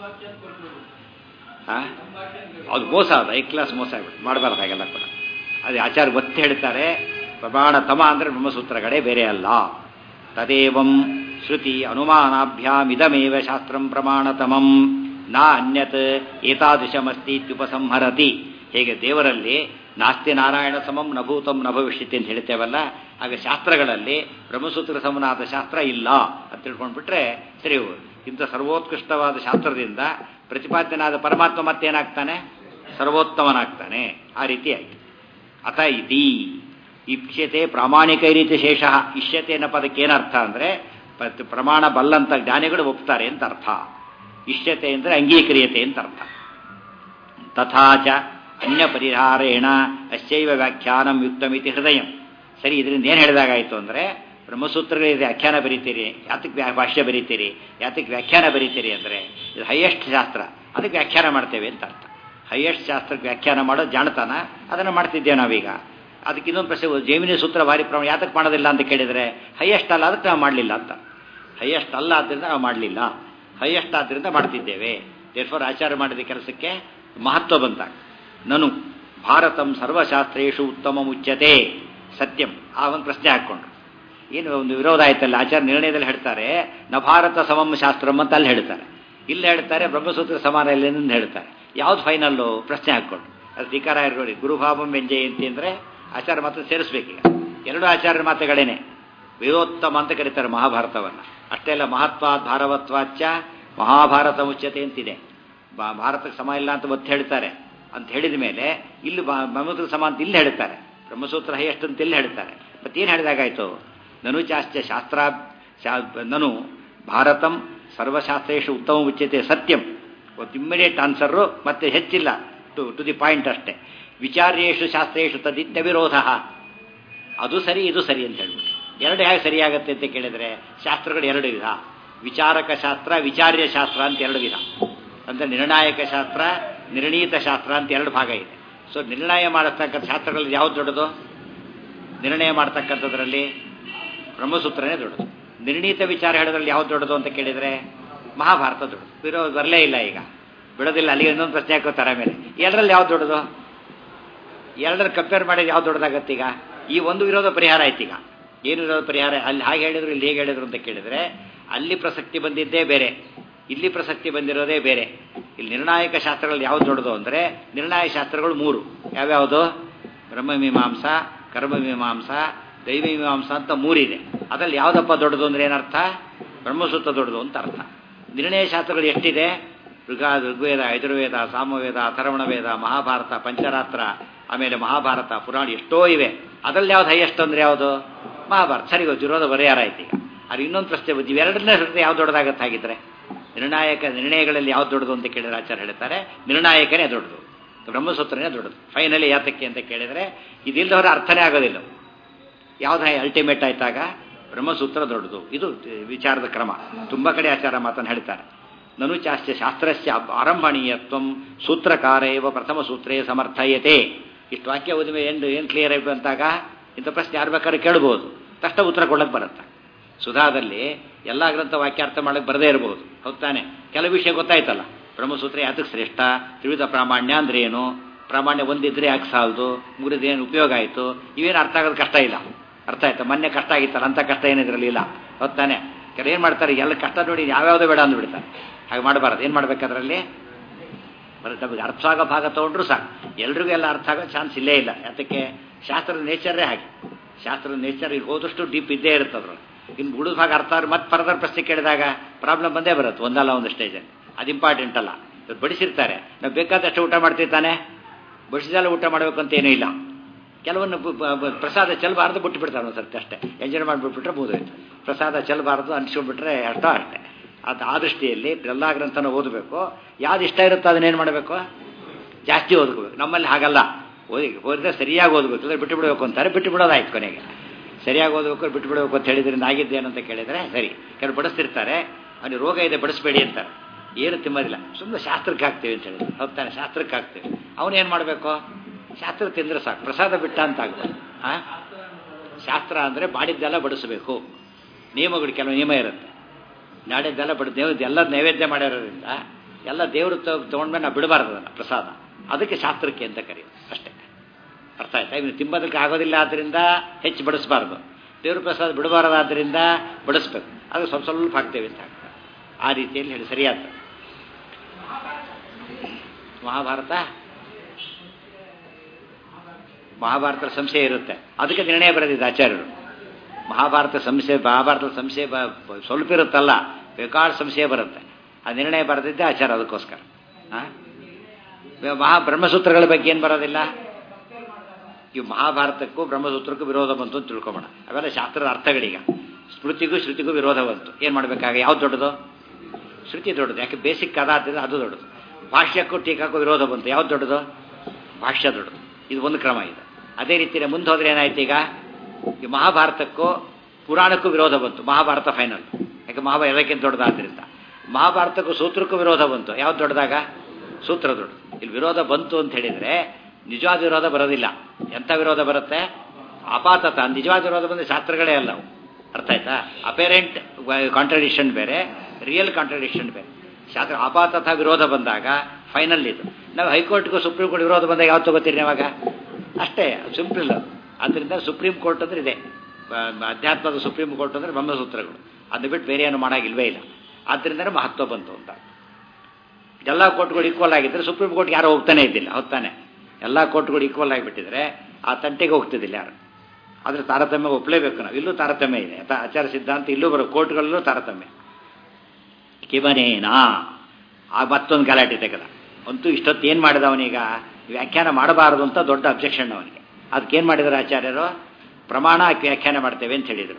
ಹಾಂ ಅದು ಮೋಸ ಅದು ಐ ಕ್ಲಾಸ್ ಮೋಸ ಆಗ್ಬಿಟ್ಟು ಮಾಡಬಾರ್ದು ಹಾಗೆಲ್ಲ ಕೂಡ ಅದೇ ಆಚಾರ್ಯ ಒತ್ತಿ ಹೇಳ್ತಾರೆ ಪ್ರಮಾಣ ತಮ ಅಂದರೆ ಬ್ರಹ್ಮಸೂತ್ರಗಳೇ ಬೇರೆ ಅಲ್ಲ ತದೇವಂ ಶ್ರುತಿ ಅನುಮಾನಾಭ್ಯಾಮಿದಮೇವ ಶಾಸ್ತ್ರಂ ಪ್ರಮಾಣತಮಂ ನ ಅನ್ಯತ್ ಏತಾದೃಶಮಸ್ತಿ ಇತ್ಯುಪಸಂಹರತಿ ಹೇಗೆ ದೇವರಲ್ಲಿ ನಾಸ್ತಿ ನಾರಾಯಣ ಸಮಂ ನಭೂತಂ ನ ಭವಿಷ್ಯತಿ ಅಂತ ಹೇಳ್ತೇವಲ್ಲ ಹಾಗೆ ಶಾಸ್ತ್ರಗಳಲ್ಲಿ ಬ್ರಹ್ಮಸೂತ್ರ ಸಮನಾದ ಶಾಸ್ತ್ರ ಇಲ್ಲ ಅಂತ ತಿಳ್ಕೊಂಡ್ಬಿಟ್ರೆ ಸರಿ ಇಂಥ ಸರ್ವೋತ್ಕೃಷ್ಟವಾದ ಶಾಸ್ತ್ರದಿಂದ ಪ್ರತಿಪಾದ್ಯನಾದ ಪರಮಾತ್ಮ ಮತ್ತೇನಾಗ್ತಾನೆ ಸರ್ವೋತ್ತಮನಾಗ್ತಾನೆ ಆ ರೀತಿಯಾಗಿ ಅಥ ಇತಿ ಇಪ್ಸ್ಯತೆ ಪ್ರಾಮಾಣಿಕ ರೀತಿ ಶೇಷ ಇಷ್ಯತೆ ಅನ್ನೋ ಪದಕ್ಕೆ ಏನರ್ಥ ಅಂದರೆ ಪ್ರಮಾಣ ಬಲ್ಲಂತ ಜ್ಞಾನಿಗಳು ಒಪ್ತಾರೆ ಅಂತ ಅರ್ಥ ಇಷ್ಯತೆ ಅಂದರೆ ಅಂಗೀಕ್ರಿಯತೆ ಅಂತ ಅರ್ಥ ತಥಾಚ ಅನ್ಯ ಪರಿಹಾರೇಣ ಅಶ್ಚೈವ ವ್ಯಾಖ್ಯಾನಂ ಯುಕ್ತಮಿತಿ ಹೃದಯ ಸರಿ ಇದರಿಂದ ಏನು ಹೇಳಿದಾಗಾಯಿತು ಅಂದರೆ ಬ್ರಹ್ಮಸೂತ್ರಗಳಿಗೆ ವ್ಯಾಖ್ಯಾನ ಬರೀತೀರಿ ಯಾತಕ್ಕೆ ಭಾಷ್ಯ ಬರೀತೀರಿ ಯಾತಕ್ಕೆ ವ್ಯಾಖ್ಯಾನ ಬರೀತೀರಿ ಅಂದರೆ ಇದು ಹೈಯೆಸ್ಟ್ ಶಾಸ್ತ್ರ ಅದಕ್ಕೆ ವ್ಯಾಖ್ಯಾನ ಮಾಡ್ತೇವೆ ಅಂತ ಅರ್ಥ ಹೈಯೆಸ್ಟ್ ಶಾಸ್ತ್ರಕ್ಕೆ ವ್ಯಾಖ್ಯಾನ ಮಾಡೋ ಜಾಣತನ ಅದನ್ನು ಮಾಡ್ತಿದ್ದೇವೆ ನಾವೀಗ ಅದಕ್ಕೆ ಇನ್ನೊಂದು ಪ್ರಶ್ನೆ ಜೈಮಿನಿ ಸೂತ್ರ ಭಾರಿ ಪ್ರಮಾಣ ಯಾತಕ್ಕೆ ಮಾಡೋದಿಲ್ಲ ಅಂತ ಕೇಳಿದರೆ ಹೈಯೆಸ್ಟ್ ಅಲ್ಲ ಅದಕ್ಕೆ ನಾವು ಮಾಡಲಿಲ್ಲ ಅಂತ ಹೈಯೆಸ್ಟ್ ಅಲ್ಲ ಆದ್ದರಿಂದ ನಾವು ಮಾಡಲಿಲ್ಲ ಹೈಯೆಸ್ಟ್ ಆದ್ದರಿಂದ ಮಾಡ್ತಿದ್ದೇವೆ ದೇರ್ಫೋರ್ ಆಚಾರ ಮಾಡಿದ ಕೆಲಸಕ್ಕೆ ಮಹತ್ವ ಬಂತಾಗ ನನು ಭಾರತಂ ಸರ್ವಶಾಸ್ತ್ರೇಶು ಉತ್ತಮ ಮುಚ್ಚತೆ ಸತ್ಯಂ ಆ ಒಂದು ಪ್ರಶ್ನೆ ಹಾಕ್ಕೊಂಡ್ರು ಏನು ಒಂದು ವಿರೋಧ ಆಯ್ತಲ್ಲ ಆಚಾರ ನಿರ್ಣಯದಲ್ಲಿ ಹೇಳ್ತಾರೆ ನ ಭಾರತ ಸಮಂ ಶಾಸ್ತ್ರಂ ಅಂತ ಅಲ್ಲಿ ಹೇಳ್ತಾರೆ ಇಲ್ಲಿ ಹೇಳ್ತಾರೆ ಬ್ರಹ್ಮಸೂತ್ರ ಸಮಾನ ಇಲ್ಲ ಎಂದು ಹೇಳ್ತಾರೆ ಯಾವ್ದು ಫೈನಲ್ಲು ಪ್ರಶ್ನೆ ಹಾಕ್ಕೊಂಡು ಅದು ಧಿಕಾರ ಇರ್ಕೊಳ್ಳಿ ಗುರುಭಾವಂ ವ್ಯಂಜಯಂತಿ ಅಂದರೆ ಆಚಾರ ಮಾತ್ರ ಸೇರಿಸ್ಬೇಕೀಗ ಎರಡು ಆಚಾರ್ಯರ ಮಾತುಗಳೇನೆ ವೀರೋತ್ತಮ ಅಂತ ಕರೀತಾರೆ ಮಹಾಭಾರತವನ್ನು ಅಷ್ಟೇ ಅಲ್ಲ ಮಹತ್ವ ಭಾರವತ್ವಾಚ ಮಹಾಭಾರತ ಮುಚ್ಚತೆ ಅಂತಿದೆ ಭಾರತಕ್ಕೆ ಸಮ ಇಲ್ಲ ಅಂತ ಒತ್ತು ಹೇಳ್ತಾರೆ ಅಂತ ಹೇಳಿದ ಮೇಲೆ ಇಲ್ಲಿ ಬ್ರಹ್ಮಸೂತ್ರ ಸಮ ಅಂತ ಇಲ್ಲಿ ಹೇಳ್ತಾರೆ ಬ್ರಹ್ಮಸೂತ್ರ ಹೈಯೆಸ್ಟ್ ಅಂತ ಇಲ್ಲಿ ಹೇಳ್ತಾರೆ ಮತ್ತೇನು ಹೇಳಿದಾಗಾಯ್ತು ನನು ಚಾಶ್ಚ ಶಾಸ್ತ್ರ ಶಾ- ನನು ಭಾರತಂ ಸರ್ವಶಾಸ್ತ್ರೇಶು ಉತ್ತಮ ಉಚ್ಯತೆ ಸತ್ಯಂ ಒಂದು ಇಮ್ಮಿಡಿಯೇಟ್ ಆನ್ಸರು ಮತ್ತೆ ಹೆಚ್ಚಿಲ್ಲ ಟು ಟು ದಿ ಪಾಯಿಂಟ್ ಅಷ್ಟೇ ವಿಚಾರ್ಯೇಶು ಶಾಸ್ತ್ರೇಶು ತದಿತ್ಯ ವಿರೋಧ ಅದು ಸರಿ ಇದು ಸರಿ ಅಂತ ಹೇಳ್ಬಿಟ್ಟು ಎರಡು ಹೇಗೆ ಸರಿಯಾಗತ್ತೆ ಅಂತ ಕೇಳಿದರೆ ಶಾಸ್ತ್ರಗಳು ಎರಡು ವಿಧ ವಿಚಾರಕ ಶಾಸ್ತ್ರ ವಿಚಾರ್ಯ ಶಾಸ್ತ್ರ ಅಂತ ಎರಡು ವಿಧ ಅಂದರೆ ನಿರ್ಣಾಯಕ ಶಾಸ್ತ್ರ ನಿರ್ಣೀತ ಶಾಸ್ತ್ರ ಅಂತ ಎರಡು ಭಾಗ ಇದೆ ಸೊ ನಿರ್ಣಯ ಮಾಡತಕ್ಕಂಥ ಶಾಸ್ತ್ರಗಳಲ್ಲಿ ಯಾವ್ದು ದೊಡ್ಡದು ನಿರ್ಣಯ ಮಾಡ್ತಕ್ಕಂಥದ್ರಲ್ಲಿ ಬ್ರಹ್ಮಸೂತ್ರನೇ ದೊಡ್ಡದು ನಿರ್ಣೀತ ವಿಚಾರ ಹೇಳೋದ್ರಲ್ಲಿ ಯಾವ್ದು ದೊಡ್ಡದು ಅಂತ ಕೇಳಿದರೆ ಮಹಾಭಾರತ ದೊಡ್ಡದು ಬಿರೋ ಬರಲೇ ಇಲ್ಲ ಈಗ ಬಿಡೋದಿಲ್ಲ ಅಲ್ಲಿ ಇನ್ನೊಂದು ಪ್ರಶ್ನೆ ಹಾಕೋತಾರೆ ಆಮೇಲೆ ಎರಡರಲ್ಲಿ ಯಾವ್ದು ದೊಡ್ಡದು ಎರಡರ ಕಂಪೇರ್ ಮಾಡಿದ್ರೆ ಯಾವ್ದು ದೊಡ್ಡದಾಗತ್ತೆ ಈಗ ಈ ಒಂದು ವಿರೋಧ ಪರಿಹಾರ ಆಯ್ತು ಈಗ ಏನು ವಿರೋಧ ಪರಿಹಾರ ಅಲ್ಲಿ ಹಾಗೆ ಹೇಳಿದ್ರು ಇಲ್ಲಿ ಹೇಗೆ ಹೇಳಿದ್ರು ಅಂತ ಕೇಳಿದ್ರೆ ಅಲ್ಲಿ ಪ್ರಸಕ್ತಿ ಬಂದಿದ್ದೇ ಬೇರೆ ಇಲ್ಲಿ ಪ್ರಸಕ್ತಿ ಬಂದಿರೋದೇ ಬೇರೆ ಇಲ್ಲಿ ನಿರ್ಣಾಯಕ ಶಾಸ್ತ್ರಗಳು ಯಾವ್ದು ದೊಡ್ಡದು ಅಂದರೆ ನಿರ್ಣಾಯಕ ಶಾಸ್ತ್ರಗಳು ಮೂರು ಯಾವ್ಯಾವುದು ಬ್ರಹ್ಮಮೀಮಾಂಸ ಕರ್ಮಮೀಮಾಂಸ ದೈವಮೀಮಾಂಸ ಅಂತ ಮೂರಿದೆ ಅದರಲ್ಲಿ ಯಾವುದಪ್ಪ ದೊಡ್ಡದು ಅಂದ್ರೆ ಏನರ್ಥ ಬ್ರಹ್ಮಸೂತ್ರ ದೊಡ್ಡದು ಅಂತ ಅರ್ಥ ನಿರ್ಣಯ ಶಾಸ್ತ್ರಗಳು ಎಷ್ಟಿದೆ ಋಗ ಋಗ್ವೇದ ಯಜುರ್ವೇದ ಸಾಮವೇದ ಅಥರ್ವಣ ವೇದ ಮಹಾಭಾರತ ಪಂಚರಾತ್ರ ಆಮೇಲೆ ಮಹಾಭಾರತ ಪುರಾಣ ಎಷ್ಟೋ ಇವೆ ಅದರಲ್ಲಿ ಯಾವ್ದು ಹೈಯೆಸ್ಟ್ ಅಂದ್ರೆ ಯಾವುದು ಮಹಾಭಾರತ ಸರಿ ಗೊತ್ತು ವಿರೋಧ ಪರಿಹಾರ ಆಯ್ತು ಈಗ ಅದು ಇನ್ನೊಂದು ಪ್ರಶ್ನೆ ಬಂದು ಇವೆರಡನ್ನೇ ಹಿಡಿದ್ರೆ ಯಾವ್ದು ದೊಡ್ಡದಾಗತ್ತೆ ಹಾಗಿದ್ರೆ ನಿರ್ಣಾಯಕ ನಿರ್ಣಯಗಳಲ್ಲಿ ಯಾವ್ದು ದೊಡ್ಡದು ಅಂತ ಕೇಳಿದ್ರೆ ಆಚಾರ್ಯ ಹೇಳ್ತಾರೆ ನಿರ್ಣಾಯಕನೇ ದೊಡ್ಡದು ಬ್ರಹ್ಮಸೂತ್ರನೇ ದೊಡ್ಡದು ಫೈನಲಿ ಯಾತಕ್ಕೆ ಅಂತ ಕೇಳಿದ್ರೆ ಇದಿಲ್ಲದವರ ಅರ್ಥನೇ ಆಗೋದಿಲ್ಲ ಯಾವ್ದು ಅಲ್ಟಿಮೇಟ್ ಆಯ್ತಾಗ ಬ್ರಹ್ಮಸೂತ್ರ ದೊಡ್ಡದು ಇದು ವಿಚಾರದ ಕ್ರಮ ತುಂಬ ಕಡೆ ಆಚಾರ ಮಾತನ್ನು ಹೇಳ್ತಾರೆ ನನು ಚಾಸ್ಯ ಶಾಸ್ತ್ರಸ್ಯ ಆರಂಭಣೀಯತ್ವ ಸೂತ್ರಕಾರ ಇವ ಪ್ರಥಮ ಸೂತ್ರೇ ಸಮರ್ಥಯತೆ ಇಷ್ಟು ವಾಕ್ಯ ಓದಿಮೆ ಏನು ಏನು ಕ್ಲಿಯರ್ ಆಯ್ತು ಅಂತಾಗ ಇಂಥ ಪ್ರಶ್ನೆ ಯಾರು ಬೇಕಾದ್ರೆ ಕೇಳ್ಬೋದು ತಕ್ಷಣ ಉತ್ತರ ಕೊಡಕ್ಕೆ ಬರುತ್ತೆ ಸುಧಾದಲ್ಲಿ ಎಲ್ಲ ಗ್ರಂಥ ವಾಕ್ಯಾರ್ಥ ಮಾಡಕ್ಕೆ ಬರದೇ ಇರಬಹುದು ಹೌದ್ ತಾನೆ ಕೆಲವು ವಿಷಯ ಗೊತ್ತಾಯ್ತಲ್ಲ ಬ್ರಹ್ಮಸೂತ್ರ ಯಾತಕ್ಕೆ ಶ್ರೇಷ್ಠ ತ್ರಿವಿಧ ಪ್ರಾಮಾಣ್ಯ ಅಂದ್ರೆ ಏನು ಪ್ರಾಮಾಣ್ಯ ಒಂದಿದ್ರೆ ಯಾಕೆ ಸಾಲದು ಮುಗಿದೇನು ಉಪಯೋಗ ಆಯಿತು ಇವೇನು ಅರ್ಥ ಆಗೋದು ಕಷ್ಟ ಇಲ್ಲ ಅರ್ಥ ಆಯ್ತಾ ಮೊನ್ನೆ ಕಷ್ಟ ಆಗಿತ್ತಲ್ಲ ಅಂಥ ಕಷ್ಟ ಏನಿದ್ರಲ್ಲಿ ಇಲ್ಲ ಹೌದ್ ತಾನೆ ಕೆಲವು ಏನು ಮಾಡ್ತಾರೆ ಎಲ್ಲ ಕಷ್ಟ ನೋಡಿ ಯಾವ್ಯಾವುದೋ ಬೇಡ ಅಂದ್ಬಿಡ್ತಾರೆ ಹಾಗೆ ಮಾಡಬಾರ್ದು ಏನು ಮಾಡ್ಬೇಕದ್ರಲ್ಲಿ ಬರೀ ನಮಗೆ ಅರ್ಥ ಆಗೋ ಭಾಗ ತೊಗೊಂಡ್ರು ಸಾಕು ಎಲ್ರಿಗೂ ಎಲ್ಲ ಅರ್ಥ ಆಗೋ ಚಾನ್ಸ್ ಇಲ್ಲೇ ಇಲ್ಲ ಯಾತಕ್ಕೆ ಶಾಸ್ತ್ರದ ನೇಚರೇ ಹಾಗೆ ಶಾಸ್ತ್ರದ ನೇಚರ್ ಈಗ ಹೋದಷ್ಟು ಡೀಪ್ ಇದ್ದೇ ಇರ್ತದ್ರು ಇನ್ನು ಉಳಿದ ಭಾಗ ಅರ್ಥ ಆದ್ರೆ ಮತ್ತೆ ಫರ್ದರ್ ಪ್ರಶ್ನೆ ಕೇಳಿದಾಗ ಪ್ರಾಬ್ಲಮ್ ಬಂದೇ ಬರುತ್ತೆ ಒಂದಲ್ಲ ಒಂದು ಸ್ಟೇಜಲ್ಲಿ ಅದು ಇಂಪಾರ್ಟೆಂಟ್ ಅಲ್ಲ ಇವತ್ತು ಬಡಿಸಿರ್ತಾರೆ ನಾವು ಬೇಕಾದಷ್ಟು ಊಟ ಮಾಡ್ತೀವಿ ತಾನೆ ಬಡಿಸಿದೆಲ್ಲ ಊಟ ಮಾಡಬೇಕು ಅಂತ ಏನೂ ಇಲ್ಲ ಕೆಲವೊಂದು ಬ- ಬ- ಬ- ಪ್ರಸಾದ ಚೆಲ್ಲಬಾರ್ದು ಬಿಟ್ಟು ಬಿಡ್ತಾರೆ ಒಂದು ಸರ್ತಿ ಅಷ್ಟೇ ಎಂಜಾಯ್ ಮಾಡಿಬಿಟ್ಬಿಟ್ರೆ ಮುಗಿದೋಯ್ತು ಪ್ರಸಾದ ಚೆಲ್ಲಬಾರ್ದು ಅನ್ಸ್ಕೊಂಡ್ಬಿಟ್ರೆ ಅಷ್ಟೋ ಅಷ್ಟೇ ಅದು ಆ ದೃಷ್ಟಿಯಲ್ಲಿ ಎಲ್ಲ ಗ್ರಂಥನ ಓದಬೇಕು ಯಾವ್ದು ಇಷ್ಟ ಇರುತ್ತೋ ಅದನ್ನೇನು ಮಾಡಬೇಕು ಜಾಸ್ತಿ ಓದ್ಕೋಬೇಕು ನಮ್ಮಲ್ಲಿ ಹಾಗಲ್ಲ ಓದಿ ಓದಿದ್ರೆ ಸರಿಯಾಗಿ ಓದಬೇಕು ಇಲ್ಲ ಬಿಟ್ಟು ಬಿಡಬೇಕು ಅಂತಾರೆ ಬಿಟ್ಟು ಬಿಡೋದಾಯ್ತು ಕೊನೆಗೆ ಸರಿಯಾಗಿ ಓದಬೇಕು ಬಿಟ್ಟು ಬಿಡಬೇಕು ಅಂತ ಹೇಳಿದ್ರಿಂದ ಆಗಿದ್ದೇನಂತ ಕೇಳಿದರೆ ಸರಿ ಕೆಲವು ಬಡಿಸ್ತಿರ್ತಾರೆ ಅವನಿಗೆ ರೋಗ ಇದೆ ಬಡಿಸ್ಬೇಡಿ ಅಂತಾರೆ ಏನು ತಿನ್ನೋದಿಲ್ಲ ಸುಮ್ಮನೆ ಶಾಸ್ತ್ರಕ್ಕೆ ಹಾಕ್ತೀವಿ ಅಂತ ಹೇಳಿ ಹೋಗ್ತಾನೆ ಶಾಸ್ತ್ರಕ್ಕೆ ಹಾಕ್ತೀವಿ ಅವನೇನು ಮಾಡಬೇಕು ಶಾಸ್ತ್ರ ತಿಂದ್ರೆ ಸಾಕು ಪ್ರಸಾದ ಬಿಟ್ಟ ಅಂತ ಆಗ್ಬೋದು ಆ ಶಾಸ್ತ್ರ ಅಂದರೆ ಮಾಡಿದ್ದೆಲ್ಲ ಬಡಿಸಬೇಕು ನಿಯಮಗಳು ಕೆಲವು ನಿಯಮ ಇರುತ್ತೆ ನಾಡಿದ್ದೆಲ್ಲ ಬಡ ದೇವ್ರ ಎಲ್ಲ ನೈವೇದ್ಯ ಮಾಡಿರೋದ್ರಿಂದ ಎಲ್ಲ ದೇವರು ತೊಗೊಂಡ್ಮೇಲೆ ನಾವು ಬಿಡಬಾರ್ದು ಅದನ್ನು ಪ್ರಸಾದ ಅದಕ್ಕೆ ಶಾಸ್ತ್ರಕ್ಕೆ ಅಂತ ಕರೆಯೋದು ಅಷ್ಟೇ ಅರ್ಥ ಆಯ್ತಾ ಇನ್ನು ತಿಂಬೋದಕ್ಕೆ ಆಗೋದಿಲ್ಲ ಆದ್ದರಿಂದ ಹೆಚ್ಚು ಬಡಿಸಬಾರ್ದು ದೇವ್ರ ಪ್ರಸಾದ ಬಿಡಬಾರದಾದ್ದರಿಂದ ಬಡಿಸ್ಬೇಕು ಅದು ಸ್ವಲ್ಪ ಸ್ವಲ್ಪ ಹಾಕ್ತೇವೆ ಅಂತ ಆಗ್ತದೆ ಆ ರೀತಿಯಲ್ಲಿ ಹೇಳಿ ಸರಿಯಾದ ಮಹಾಭಾರತ ಮಹಾಭಾರತದ ಸಂಶಯ ಇರುತ್ತೆ ಅದಕ್ಕೆ ನಿರ್ಣಯ ಬರೆದಿದ್ದ ಆಚಾರ್ಯರು ಮಹಾಭಾರತ ಸಂಶಯ ಮಹಾಭಾರತದ ಸಂಶಯ ಬ- ಬ- ಸ್ವಲ್ಪ ಇರುತ್ತಲ್ಲ ಬೇಕಾದ ಸಂಶಯ ಬರುತ್ತೆ ಆ ನಿರ್ಣಯ ಬರೆದಿದ್ದೆ ಆಚಾರ ಅದಕ್ಕೋಸ್ಕರ ಆ? ಮಹಾ ಬ್ರಹ್ಮಸೂತ್ರಗಳ ಬಗ್ಗೆ ಏನು ಬರೋದಿಲ್ಲ ಇವು ಮಹಾಭಾರತಕ್ಕೂ ಬ್ರಹ್ಮಸೂತ್ರಕ್ಕೂ ವಿರೋಧ ಬಂತು ಅಂತ ತಿಳ್ಕೊಬೋಣ ಅವೆಲ್ಲ ಶಾಸ್ತ್ರದ ಅರ್ಥಗಳೀಗ ಸ್ಮೃತಿಗೂ ಶ್ರುತಿಗೂ ವಿರೋಧ ಬಂತು ಏನು ಮಾಡಬೇಕಾಗ ಯಾವ್ದು ದೊಡ್ಡದು ಶ್ರುತಿ ದೊಡ್ಡದು ಯಾಕೆ ಬೇಸಿಕ್ ಅದಾದ್ರೆ ಅದು ದೊಡ್ಡದು ಭಾಷ್ಯಕ್ಕೂ ಟೀಕಾಕ್ಕೂ ವಿರೋಧ ಬಂತು ಯಾವ್ದು ದೊಡ್ಡದು ಭಾಷ್ಯ ದೊಡ್ಡದು ಇದು ಒಂದು ಕ್ರಮ ಇದೆ ಅದೇ ರೀತಿಯ ಮುಂದೆ ಹೋದ್ರೆ ಏನಾಯ್ತು ಈಗ ಈ ಮಹಾಭಾರತಕ್ಕೂ ಪುರಾಣಕ್ಕೂ ವಿರೋಧ ಬಂತು ಮಹಾಭಾರತ ಫೈನಲ್ ಯಾಕೆ ಮಹಾಭಾರತ ಎಲ್ಲಕ್ಕಿಂತ ದೊಡ್ಡದಾದ್ರಿಂದ ಮಹಾಭಾರತಕ್ಕೂ ಸೂತ್ರಕ್ಕೂ ವಿರೋಧ ಬಂತು ಯಾವ್ದು ದೊಡ್ಡದಾಗ ಸೂತ್ರ ದೊಡ್ಡದು ಇಲ್ಲಿ ವಿರೋಧ ಬಂತು ಅಂತ ಹೇಳಿದ್ರೆ ನಿಜವಾದ ವಿರೋಧ ಬರೋದಿಲ್ಲ ಎಂಥ ವಿರೋಧ ಬರುತ್ತೆ ಅಪಾತತ ನಿಜವಾದ ವಿರೋಧ ಬಂದರೆ ಶಾಸ್ತ್ರಗಳೇ ಅಲ್ಲ ಅವು. ಅರ್ಥ ಆಯ್ತಾ ಅಪೇರೆಂಟ್ ಕಾಂಟ್ರಡಿಕ್ಷನ್ ಬೇರೆ ರಿಯಲ್ ಕಾಂಟ್ರಡಿಕ್ಷನ್ ಬೇರೆ ಶಾಸ್ತ್ರ ಅಪಾತತ ವಿರೋಧ ಬಂದಾಗ ಫೈನಲ್ ಇದು ನಾವು ಹೈಕೋರ್ಟ್ಗೂ ಸುಪ್ರೀಂ ಕೋರ್ಟ್ ವಿರೋಧ ಬಂದಾಗ ಯಾವ್ದು ತಗೋತೀರಿ ನೀವಾಗ ಅಷ್ಟೇ ಸಿಂಪಲ್ ಆದ್ದರಿಂದ ಸುಪ್ರೀಂ ಕೋರ್ಟ್ ಅಂದ್ರೆ ಇದೆ ಬ- ಅಧ್ಯಾತ್ಮದ ಸುಪ್ರೀಂ ಕೋರ್ಟ್ ಅಂದ್ರೆ ಬ್ರಹ್ಮಸೂತ್ರಗಳು ಅದು ಬಿಟ್ಟು ಬೇರೆ ಏನು ಮಾಡೋಂಗಿಲ್ವೇ ಇಲ್ಲ ಆದ್ರಿಂದನೇ ಮಹತ್ವ ಬಂತು ಅಂತ ಎಲ್ಲ ಕೋರ್ಟ್ಗಳು ಈಕ್ವಲ್ ಆಗಿದ್ರೆ ಸುಪ್ರೀಂ ಕೋರ್ಟ್ ಯಾರು ಹೋಗ್ತಾನೆ ಇದ್ದಿಲ್ಲ ಹೋಗ್ತಾನೆ ಎಲ್ಲ ಕೋರ್ಟ್ಗಳು ಈಕ್ವಲ್ ಆಗಿಬಿಟ್ಟಿದ್ರೆ ಆ ತಂಟೆಗೆ ಹೋಗ್ತಿದ್ದಿಲ್ಲ ಯಾರು ಆದರೆ ತಾರತಮ್ಯ ಒಪ್ಪಲೇಬೇಕು ನಾವು ಇಲ್ಲೂ ತಾರತಮ್ಯ ಇದೆ ಅಥ ಆಚಾರ ಸಿದ್ಧಾಂತ ಇಲ್ಲೂ ಬರೋ ಕೋರ್ಟ್ಗಳಲ್ಲೂ ತಾರತಮ್ಯ ಕಿಮನೇನಾ ಆ ಮತ್ತೊಂದು ಗಲಾಟೆ ತೆಗೆದ ಅಂತೂ ಇಷ್ಟೊತ್ತು ಏನು ಮಾಡಿದ ಅವನೀಗ ವ್ಯಾಖ್ಯಾನ ಮಾಡಬಾರದು ಅಂತ ದೊಡ್ಡ ಅಬ್ಜೆಕ್ಷನ್ ಅವನಿಗೆ ಅದಕ್ಕೇನು ಮಾಡಿದ್ರು ಆಚಾರ್ಯರು ಪ್ರಮಾಣ ವ್ಯಾಖ್ಯಾನ ಮಾಡ್ತೇವೆ ಅಂತ ಹೇಳಿದರು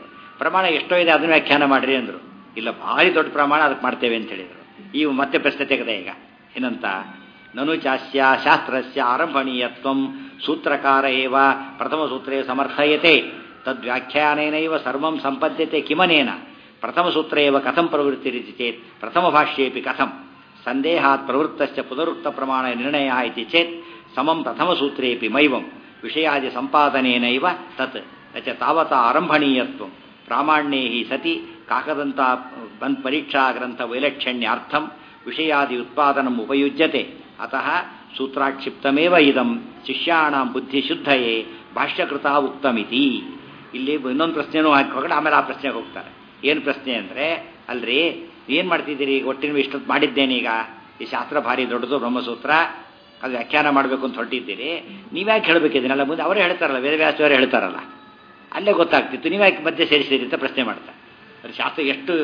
ಪ್ರಮಾಣ ಎಷ್ಟೋ ಇದೆ ಅದನ್ನ ವ್ಯಾಖ್ಯಾನ ಮಾಡ್ರಿ ಅಂದರು ಇಲ್ಲ ಭಾರಿ ದೊಡ್ಡ ಪ್ರಮಾಣ ಅದಕ್ಕೆ ಮಾಡ್ತೇವೆ ಅಂತ ಹೇಳಿದರು ಈ ಮತ್ತೆ ಪ್ರಶ್ನೆ ತೆಗೆದೆ ಈಗ ಏನಂತ ನನು ಚಾಸ್ಯ ಶಾಸ್ತ್ರಸ್ಯ ಆರಂಭಣೀಯತ್ವಂ ಸೂತ್ರಕಾರ ಏವ ಪ್ರಥಮ ಸೂತ್ರೇ ಸಮರ್ಥಯತೆ ತದ್ವ್ಯಾಖ್ಯಾನೇನೈವ ಸರ್ವಂ ಸಂಪದ್ಯತೆ ಕಿಮನೇನ ಪ್ರಥಮ ಸೂತ್ರ ಏವ ಕಥಂ ಪ್ರವೃತ್ತಿರಿತಿ ಚೇತ್ ಪ್ರಥಮ ಭಾಷ್ಯೇಪಿ ಕಥಂ ಸಂದೇಹಾತ್ ಪ್ರವೃತ್ತಶ್ಚ ಪುನರುಕ್ತ ಪ್ರಮಾಣ ನಿರ್ಣಯ ಇತಿ ಚೇತ್ ಸಮಂ ಪ್ರಥಮ ಸೂತ್ರೇಪಿ ಮೈವಂ ವಿಷಯಾದಿ ಸಂಪಾದನೇನೈವ ತತ್ ನಚ ತಾವತ ಆರಂಭಣೀಯತ್ವಂ ಪ್ರಾಮಾಣ್ಯೇ ಹಿ ಸತಿ ಕಾಕದಂತ ಬಂದ್ ಪರೀಕ್ಷಾ ಗ್ರಂಥ ವೈಲಕ್ಷಣ್ಯಾರ್ಥಂ ವಿಷಯಾದಿ ಉತ್ಪಾದನಂ ಉಪಯುಜ್ಯತೆ ಅತಃ ಸೂತ್ರಾಕ್ಷಿಪ್ತಮೇವ ಇದಂ ಶಿಷ್ಯಾಣಾಂ ಬುದ್ಧಿಶುದ್ಧಯೇ ಭಾಷ್ಯಕೃತ ಉಕ್ತಮಿತಿ ಇಲ್ಲಿ ಇನ್ನೊಂದು ಪ್ರಶ್ನೆನೂ ಹಾಕಿ ಹೋಗೋಣ ಆಮೇಲೆ ಆ ಪ್ರಶ್ನೆಗೆ ಹೋಗ್ತಾರೆ ಏನು ಪ್ರಶ್ನೆ ಅಂದರೆ ಅಲ್ರಿ ಏನು ಮಾಡ್ತಿದ್ದೀರಿ ಒಟ್ಟಿನ ಇಷ್ಟೊತ್ತು ಮಾಡಿದ್ದೇನೆ ಈಗ ಈ ಶಾಸ್ತ್ರ ಭಾರಿ ದೊಡ್ಡದು ಬ್ರಹ್ಮಸೂತ್ರ ಅದು ವ್ಯಾಖ್ಯಾನ ಮಾಡಬೇಕು ಅಂತ ಹೊರಟಿದ್ದೀರಿ ನೀವ್ಯಾಕೆ ಹೇಳಬೇಕಿದ್ದೀನಲ್ಲ ಮುಂದೆ ಅವರೇ ಹೇಳ್ತಾರಲ್ಲ ವೇದವ್ಯಾಸವರೇ ಹೇಳ್ತಾರಲ್ಲ ಅಲ್ಲೇ ಗೊತ್ತಾಗ್ತಿತ್ತು ನೀವ್ಯಾಕೆ ಮಧ್ಯೆ ಸೇರಿಸಿದಿರಿ ಅಂತ ಪ್ರಶ್ನೆ ಮಾಡ್ತಾರೆ ಅದು ಶಾಸ್ತ್ರ ಎಷ್ಟು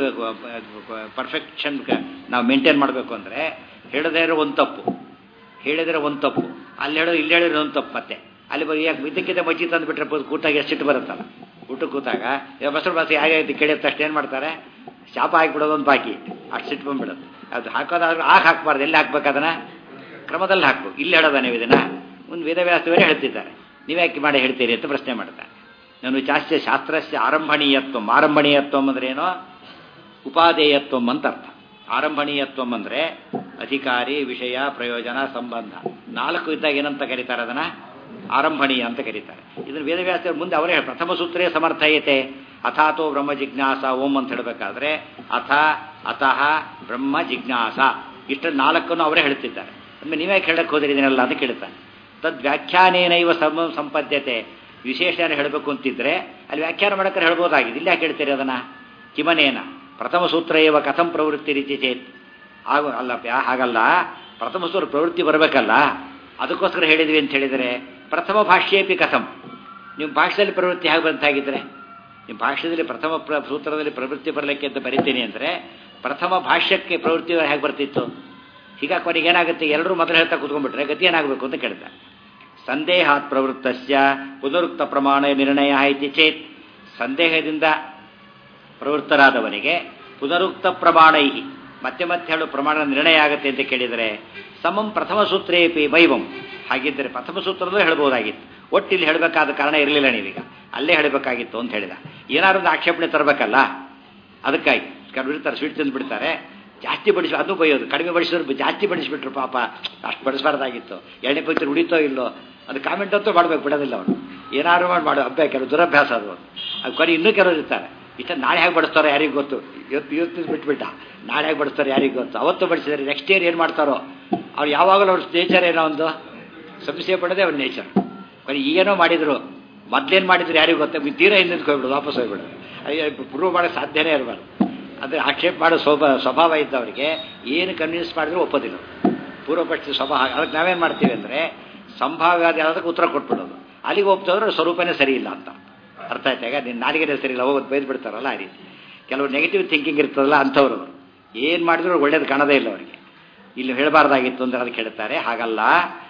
ಪರ್ಫೆಕ್ಷನ್ ನಾವು ಮೇಂಟೈನ್ ಮಾಡಬೇಕು ಅಂದರೆ ಹೇಳದೇ ಇರೋ ಒಂದು ತಪ್ಪು ಹೇಳಿದ್ರೆ ಒಂದು ತಪ್ಪು ಅಲ್ಲಿ ಹೇಳೋ ಇಲ್ಲಿ ಹೇಳಿದ್ರೆ ಒಂದು ತಪ್ಪು ಮತ್ತೆ ಅಲ್ಲಿ ಬರೀ ಯಾಕೆ ಇದಕ್ಕಿಂತ ಮಜ್ಜಿ ತಂದು ಬಿಟ್ರೆ ಕೂತಾಗ ಎಷ್ಟಿಟ್ಟು ಬರುತ್ತಲ್ಲ ಊಟಕ್ಕೆ ಕೂತಾಗ ಈಗ ಮೊಸರು ಬಾಸಿ ಹಾಗೆ ಕೇಳಿದ ತಕ್ಷಣ ಏನು ಮಾಡ್ತಾರೆ ಶಾಪ ಹಾಕಿಬಿಡೋದು ಒಂದು ಬಾಕಿ ಅಷ್ಟು ಸಿಟ್ಟು ಬಂದ್ಬಿಡೋದು ಅದು ಹಾಕೋದಾದ್ರೂ ಆಗ ಹಾಕ್ಬಾರ್ದು ಎಲ್ಲಿ ಹಾಕ್ಬೇಕು ಅದನ್ನ ಕ್ರಮದಲ್ಲಿ ಹಾಕ್ಬೇಕು ಇಲ್ಲಿ ಹೇಳೋದ ನೀವು ಇದನ್ನ ಒಂದು ವೇದವ್ಯಾಸವರೇ ಹೇಳ್ತಿದ್ದಾರೆ ನೀವ್ಯಾಕೆ ಮಾಡಿ ಹೇಳ್ತೀರಿ ಅಂತ ಪ್ರಶ್ನೆ ಮಾಡ್ತಾರೆ ನಾನು ಚಾಸ್ಯ ಶಾಸ್ತ್ರಸ್ಯ ಆರಂಭಣೀಯತ್ವಂ ಆರಂಭಣೀಯತ್ವಂ ಅಂದ್ರೆ ಏನೋ ಉಪಾದೇಯತ್ವಂ ಅಂತ ಅರ್ಥ ಆರಂಭಣೀಯತ್ವಂ ಅಂದ್ರೆ ಅಧಿಕಾರಿ ವಿಷಯ ಪ್ರಯೋಜನ ಸಂಬಂಧ ನಾಲ್ಕು ಇದ್ದಾಗ ಏನಂತ ಕರೀತಾರೆ ಅದನ್ನ ಆರಂಭಣೀಯ ಅಂತ ಕರೀತಾರೆ ಇದನ್ನು ವೇದವ್ಯಾಸ ಮುಂದೆ ಅವರೇ ಪ್ರಥಮ ಸೂತ್ರೇ ಸಮರ್ಥಯತೆ ಅಥಾತೋ ಬ್ರಹ್ಮ ಜಿಜ್ಞಾಸ ಓಂ ಅಂತ ಹೇಳಬೇಕಾದ್ರೆ ಅಥ ಅತಃ ಬ್ರಹ್ಮ ಜಿಜ್ಞಾಸ ಇಷ್ಟ ನಾಲ್ಕನ್ನು ಅವರೇ ಹೇಳ್ತಿದ್ದಾರೆ ಒಮ್ಮೆ ನೀವೇ ಕೇಳಕ್ಕೆ ಹೋದ್ರಿ ಇದನ್ನೆಲ್ಲ ಅಂತ ಕೇಳ್ತಾನೆ ತದ್ ವ್ಯಾಖ್ಯಾನೇನೈವ ಸಮ ಸಂಪದ್ಯತೆ ವಿಶೇಷ ಹೇಳಬೇಕು ಅಂತಿದ್ರೆ ಅಲ್ಲಿ ವ್ಯಾಖ್ಯಾನ ಮಾಡಕ್ಕೆ ಹೇಳ್ಬೋದಾಗಿದೆ ಇಲ್ಲಿ ಯಾಕೆ ಹೇಳ್ತೀರಿ ಅದನ್ನ ಕಿಮನೇನ ಪ್ರಥಮ ಸೂತ್ರ ಇವ ಕಥಂ ಪ್ರವೃತ್ತಿ ರೀತಿ ಚೇತ್ ಆಗ ಅಲ್ಲಪ್ಪ ಹಾಗಲ್ಲ ಪ್ರಥಮ ಸೂತ್ರ ಪ್ರವೃತ್ತಿ ಬರಬೇಕಲ್ಲ ಅದಕ್ಕೋಸ್ಕರ ಹೇಳಿದ್ವಿ ಅಂತ ಹೇಳಿದರೆ ಪ್ರಥಮ ಭಾಷ್ಯೇಪಿ ಕಥಂ ನಿಮ್ಮ ಭಾಷೆಯಲ್ಲಿ ಪ್ರವೃತ್ತಿ ಹೇಗೆ ಬಂತಾಗಿದ್ರೆ ನಿಮ್ಮ ಭಾಷ್ಯದಲ್ಲಿ ಪ್ರಥಮ ಪ್ರ ಸೂತ್ರದಲ್ಲಿ ಪ್ರವೃತ್ತಿ ಬರಲಿಕ್ಕೆ ಅಂತ ಬರಿತೀನಿ ಅಂದರೆ ಪ್ರಥಮ ಭಾಷ್ಯಕ್ಕೆ ಪ್ರವೃತ್ತಿ ಹೇಗೆ ಬರ್ತಿತ್ತು ಹೀಗಾಗಿ ಕೊನೆಗೆ ಏನಾಗುತ್ತೆ ಎಲ್ಲರೂ ಮೊದಲು ಹೇಳ್ತಾ ಕೂತ್ಕೊಂಡ್ಬಿಟ್ರೆ ಗತಿ ಏನಾಗಬೇಕು ಅಂತ ಕೇಳ್ತಾರೆ ಸಂದೇಹಾತ್ ಪ್ರವೃತ್ತಸ್ಯ ಪುನರುಕ್ತ ಪ್ರಮಾಣ ನಿರ್ಣಯ ಇತಿ ಚೇತ್ ಸಂದೇಹದಿಂದ ಪ್ರವೃತ್ತರಾದವನಿಗೆ ಪುನರುಕ್ತ ಪ್ರಮಾಣೈ ಮತ್ತೆ ಮತ್ತೆ ಹೇಳು ಪ್ರಮಾಣ ನಿರ್ಣಯ ಆಗುತ್ತೆ ಅಂತ ಕೇಳಿದರೆ ಸಮಂ ಪ್ರಥಮ ಸೂತ್ರೇಪಿ ವೈವಂ ಹಾಗಿದ್ದರೆ ಪ್ರಥಮ ಸೂತ್ರದಲ್ಲೂ ಹೇಳ್ಬೋದಾಗಿತ್ತು ಒಟ್ಟಿಲ್ಲಿ ಹೇಳಬೇಕಾದ ಕಾರಣ ಇರಲಿಲ್ಲ ನೀವೀಗ ಅಲ್ಲೇ ಹೇಳಬೇಕಾಗಿತ್ತು ಅಂತ ಹೇಳಿದ ಏನಾದ್ರು ಒಂದು ಆಕ್ಷೇಪಣೆ ತರಬೇಕಲ್ಲ ಅದಕ್ಕಾಗಿ ಬಿಡ್ತಾರೆ ಸ್ವೀಟ್ ತಂದು ಬಿಡ್ತಾರೆ ಜಾಸ್ತಿ ಬಡಿಸಿ ಅದನ್ನು ಬೈಯೋದು ಕಡಿಮೆ ಬಡಿಸಿದ್ರು ಜಾಸ್ತಿ ಬಡಿಸಿಬಿಟ್ರು ಪಾಪ ಅಷ್ಟು ಬಡಿಸಬಾರ್ದಾಗಿತ್ತು ಎಣ್ಣೆ ಪೈತಿ ಉಳಿತೋ ಇಲ್ಲೋ ಅದು ಕಾಮೆಂಟ್ ಅಂತೂ ಮಾಡ್ಬೇಕು ಬಿಡೋದಿಲ್ಲ ಅವನು ಏನಾದ್ರು ಮಾಡಿ ಮಾಡೋ ಅಭ್ಯಾಸ ಕೆಲವು ದುರಭ್ಯಾಸ ಅದು ಅದು ಕೊನೆ ಇನ್ನೂ ಕೆಲವರು ಇರ್ತಾರೆ ಇಷ್ಟ ನಾಳೆ ಹೇಗೆ ಬಡಿಸ್ತಾರೋ ಯಾರಿಗೆ ಗೊತ್ತು ಇವತ್ತು ಇವತ್ತು ಬಿಟ್ಬಿಟ್ಟ ನಾಳೆ ಹೇಗೆ ಬಡಿಸ್ತಾರೆ ಯಾರಿಗೆ ಗೊತ್ತು ಅವತ್ತು ಬಡಿಸಿದರೆ ನೆಕ್ಸ್ಟ್ ಇಯರ್ ಏನು ಮಾಡ್ತಾರೋ ಅವ್ರು ಯಾವಾಗಲೂ ಅವ್ರ ನೇಚರ್ ಏನೋ ಒಂದು ಸಂಶಯ ಪಡೋದೇ ಅವ್ರ ನೇಚರ್ ಕೊನೆ ಈಗೇನೋ ಮಾಡಿದ್ರು ಮೊದ್ಲೇನು ಮಾಡಿದ್ರು ಯಾರಿಗೂ ಗೊತ್ತ ತೀರಾ ಹಿಂದಿನ ಹೋಗ್ಬಿಡೋದು ವಾಪಸ್ ಹೋಗ್ಬಿಡೋದು ಅಯ್ಯೋ ಪ್ರೂವ್ ಮಾಡೋಕ್ಕೆ ಸಾಧ್ಯನೇ ಇರಬಾರ್ದು ಅಂದರೆ ಆಕ್ಷೇಪ ಮಾಡೋ ಸ್ವಭಾ ಸ್ವಭಾವ ಇದ್ದವರಿಗೆ ಏನು ಕನ್ವಿನ್ಸ್ ಮಾಡಿದ್ರು ಒಪ್ಪೋದಿಲ್ಲ ಪೂರ್ವಪಕ್ಷ ಸ್ವಭಾವ ಅದಕ್ಕೆ ನಾವೇನು ಮಾಡ್ತೀವಿ ಅಂದರೆ ಸಂಭಾವ್ಯಾದ ಯಾವುದಕ್ಕೆ ಉತ್ತರ ಕೊಟ್ಬಿಡೋದು ಅಲ್ಲಿಗೆ ಒಪ್ತಂದ್ರೆ ಸ್ವರೂಪನೇ ಸರಿ ಇಲ್ಲ ಅಂತ ಅರ್ಥ ಆಯ್ತಾಗ ನಿನ್ನ ನಾಲಿಗೆನೇ ಸರಿ ಇಲ್ಲ ಹೋಗೋದು ಬೈದು ಬಿಡ್ತಾರಲ್ಲ ಆ ರೀತಿ ಕೆಲವು ನೆಗೆಟಿವ್ ಥಿಂಕಿಂಗ್ ಇರ್ತದಲ್ಲ ಅಂಥವ್ರು ಏನು ಮಾಡಿದ್ರು ಒಳ್ಳೇದು ಕಾಣೋದೇ ಇಲ್ಲ ಅವರಿಗೆ ಇಲ್ಲಿ ಹೇಳಬಾರ್ದಾಗಿತ್ತು ಅಂದ್ರೆ ಅದಕ್ಕೆ ಹೇಳ್ತಾರೆ ಹಾಗಲ್ಲ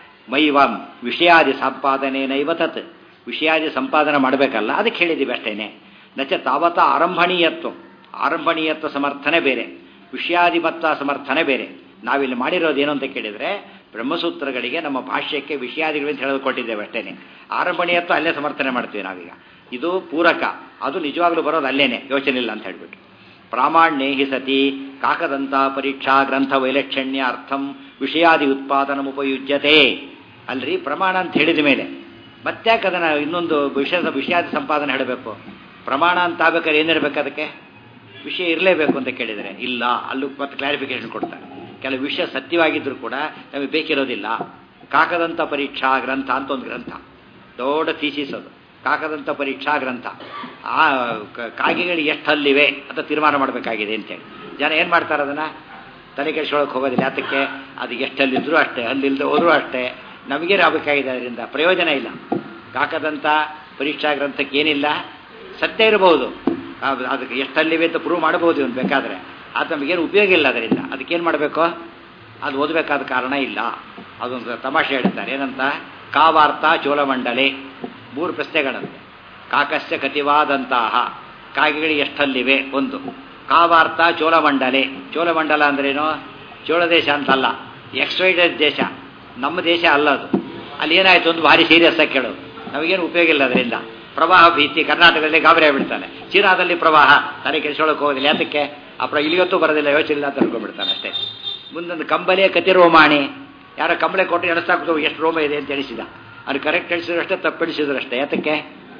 ಮೈವಾಂ ವಿಷಯಾದಿ ಸಂಪಾದನೆನೈವ ತತ್ ವಿಷಯಾದಿ ಸಂಪಾದನೆ ಮಾಡಬೇಕಲ್ಲ ಅದಕ್ಕೆ ಹೇಳಿದ್ದೀವಿ ಅಷ್ಟೇನೆ ನಚ ತಾವತ ಆರಂಭಣೀಯತ್ವ ಆರಂಭಣೀಯತ್ವ ಸಮರ್ಥನೆ ಬೇರೆ ವಿಷಯಾಧಿಮತ್ವ ಸಮರ್ಥನೆ ಬೇರೆ ನಾವಿಲ್ಲಿ ಮಾಡಿರೋದು ಏನು ಅಂತ ಕೇಳಿದರೆ ಬ್ರಹ್ಮಸೂತ್ರಗಳಿಗೆ ನಮ್ಮ ಭಾಷ್ಯಕ್ಕೆ ವಿಷಯಾದಿಗಳು ಅಂತ ಹೇಳೋದು ಕೊಟ್ಟಿದ್ದೇವೆ ಅಷ್ಟೇನೆ ಆರಂಭಣೀಯತ್ವ ಅಲ್ಲೇ ಸಮರ್ಥನೆ ಮಾಡ್ತೀವಿ ನಾವೀಗ ಇದು ಪೂರಕ ಅದು ನಿಜವಾಗ್ಲೂ ಬರೋದು ಅಲ್ಲೇನೆ ಯೋಚನೆ ಇಲ್ಲ ಅಂತ ಹೇಳ್ಬಿಟ್ಟು ಪ್ರಾಮಾಣ್ಯೇ ಹಿ ಸತಿ ಕಾಕದಂತ ಪರೀಕ್ಷಾ ಗ್ರಂಥ ವೈಲಕ್ಷಣ್ಯ ಅರ್ಥಂ ವಿಷಯಾದಿ ಉತ್ಪಾದನ ಉಪಯುಜ್ಯತೆ ಅಲ್ರಿ ಪ್ರಮಾಣ ಅಂತ ಹೇಳಿದ ಮೇಲೆ ಮತ್ತ್ಯಾಕೆ ಅದನ್ನು ಇನ್ನೊಂದು ವಿಷಯದ ವಿಷಯಾದಿ ಸಂಪಾದನೆ ಹೇಳಬೇಕು ಪ್ರಮಾಣ ಅಂತ ಆಗ್ಬೇಕಾದ್ರೆ ಏನಿರಬೇಕು ಅದಕ್ಕೆ ವಿಷಯ ಇರಲೇಬೇಕು ಅಂತ ಕೇಳಿದರೆ ಇಲ್ಲ ಅಲ್ಲೂ ಮತ್ತೆ ಕ್ಲಾರಿಫಿಕೇಶನ್ ಕೊಡ್ತಾರೆ ಕೆಲವು ವಿಷಯ ಸತ್ಯವಾಗಿದ್ದರೂ ಕೂಡ ನಮಗೆ ಬೇಕಿರೋದಿಲ್ಲ ಕಾಕದಂತ ಪರೀಕ್ಷಾ ಗ್ರಂಥ ಅಂತ ಒಂದು ಗ್ರಂಥ ದೊಡ್ಡ ಥೀಸಿಸ್ ಅದು ಕಾಕದಂತ ಪರೀಕ್ಷಾ ಗ್ರಂಥ ಆ ಕಾಗೆಗಳು ಎಷ್ಟು ಹಲ್ಲಿವೆ ಅಂತ ತೀರ್ಮಾನ ಮಾಡಬೇಕಾಗಿದೆ ಅಂತೇಳಿ ಜನ ಏನು ಮಾಡ್ತಾರೆ ಅದನ್ನು ತಲೆ ಕೆಡಿಸ್ಕೊಳಕ್ಕೆ ಹೋಗೋದಿಲ್ಲ ಯಾತಕ್ಕೆ ಅದು ಎಷ್ಟು ಹಲ್ಲಿದ್ರು ಅಷ್ಟೇ ಹಲ್ಲಿಲ್ಲದೆ ಹೋದರೂ ಅಷ್ಟೇ ನಮಗೇನು ಆಗಬೇಕಾಗಿದೆ ಅದರಿಂದ ಪ್ರಯೋಜನ ಇಲ್ಲ ಕಾಕದಂತ ಪರೀಕ್ಷಾ ಗ್ರಂಥಕ್ಕೆ ಏನಿಲ್ಲ ಸತ್ಯ ಇರಬಹುದು ಅದಕ್ಕೆ ಎಷ್ಟು ಹಲ್ಲಿವೆ ಅಂತ ಪ್ರೂವ್ ಮಾಡಬಹುದು ಇವನು ಬೇಕಾದರೆ ಅದು ನಮಗೇನು ಉಪಯೋಗ ಇಲ್ಲ ಅದರಿಂದ ಅದಕ್ಕೇನು ಮಾಡಬೇಕು ಅದು ಓದಬೇಕಾದ ಕಾರಣ ಇಲ್ಲ ಅದೊಂದು ತಮಾಷೆ ಹೇಳ್ತಾರೆ ಏನಂತ ಕಾವಾರ್ಥ ಚೋಳಮಂಡಲೆ ಮೂರು ಪ್ರಶ್ನೆಗಳಂತೆ ಕಾಕಸ್ಯ ಕತಿವಾದಂತಹ ಕಾಗೆಗಳು ಎಷ್ಟಲ್ಲಿವೆ ಒಂದು ಕಾವಾರ್ಥ ಚೋಳಮಂಡಲೆ ಚೋಳಮಂಡಲ ಅಂದ್ರೇನು ಚೋಳ ದೇಶ ಅಂತಲ್ಲ ಎಕ್ಸ್ವೈಡೆಡ್ ದೇಶ ನಮ್ಮ ದೇಶ ಅಲ್ಲ ಅದು ಅಲ್ಲಿ ಏನಾಯ್ತು ಒಂದು ಭಾರಿ ಸೀರಿಯಸ್ ಆಗಿ ಕೇಳೋದು ನಮಗೇನು ಉಪಯೋಗ ಇಲ್ಲ ಅದರಿಂದ ಪ್ರವಾಹ ಭೀತಿ ಕರ್ನಾಟಕದಲ್ಲಿ ಗಾಬರಿ ಆಗ್ಬಿಡ್ತಾನೆ ಚೀನಾದಲ್ಲಿ ಪ್ರವಾಹ ತಲೆ ಕೆಲ್ಸೊಳಕ್ಕೆ ಹೋಗೋದಿಲ್ಲ ಯಾತಕ್ಕೆ ಆ ಪ್ರ ಇಲ್ಲಿಯೊತ್ತು ಬರೋದಿಲ್ಲ ಯೋಚನೆ ಇಲ್ಲ ಅಂತ ಅನ್ಕೊಂಡ್ಬಿಡ್ತಾನೆ ಅಷ್ಟೇ ಮುಂದೊಂದು ಕಂಬಲಿಯ ಕತಿ ರೋಮಾಣಿ ಯಾರೋ ಕಂಬಳೆ ಕೊಟ್ಟು ಎಣಿಸ್ತಾಕ್ತು ಎಷ್ಟು ರೋಮ ಇದೆ ಅಂತ ಎಣಿಸಿದ ಅದು ಕರೆಕ್ಟ್ ಎಣಿಸಿದ್ರು ಅಷ್ಟೇ ತಪ್ಪು ಎಣಿಸಿದ್ರು ಅಷ್ಟೇ ಯಾತಕ್ಕೆ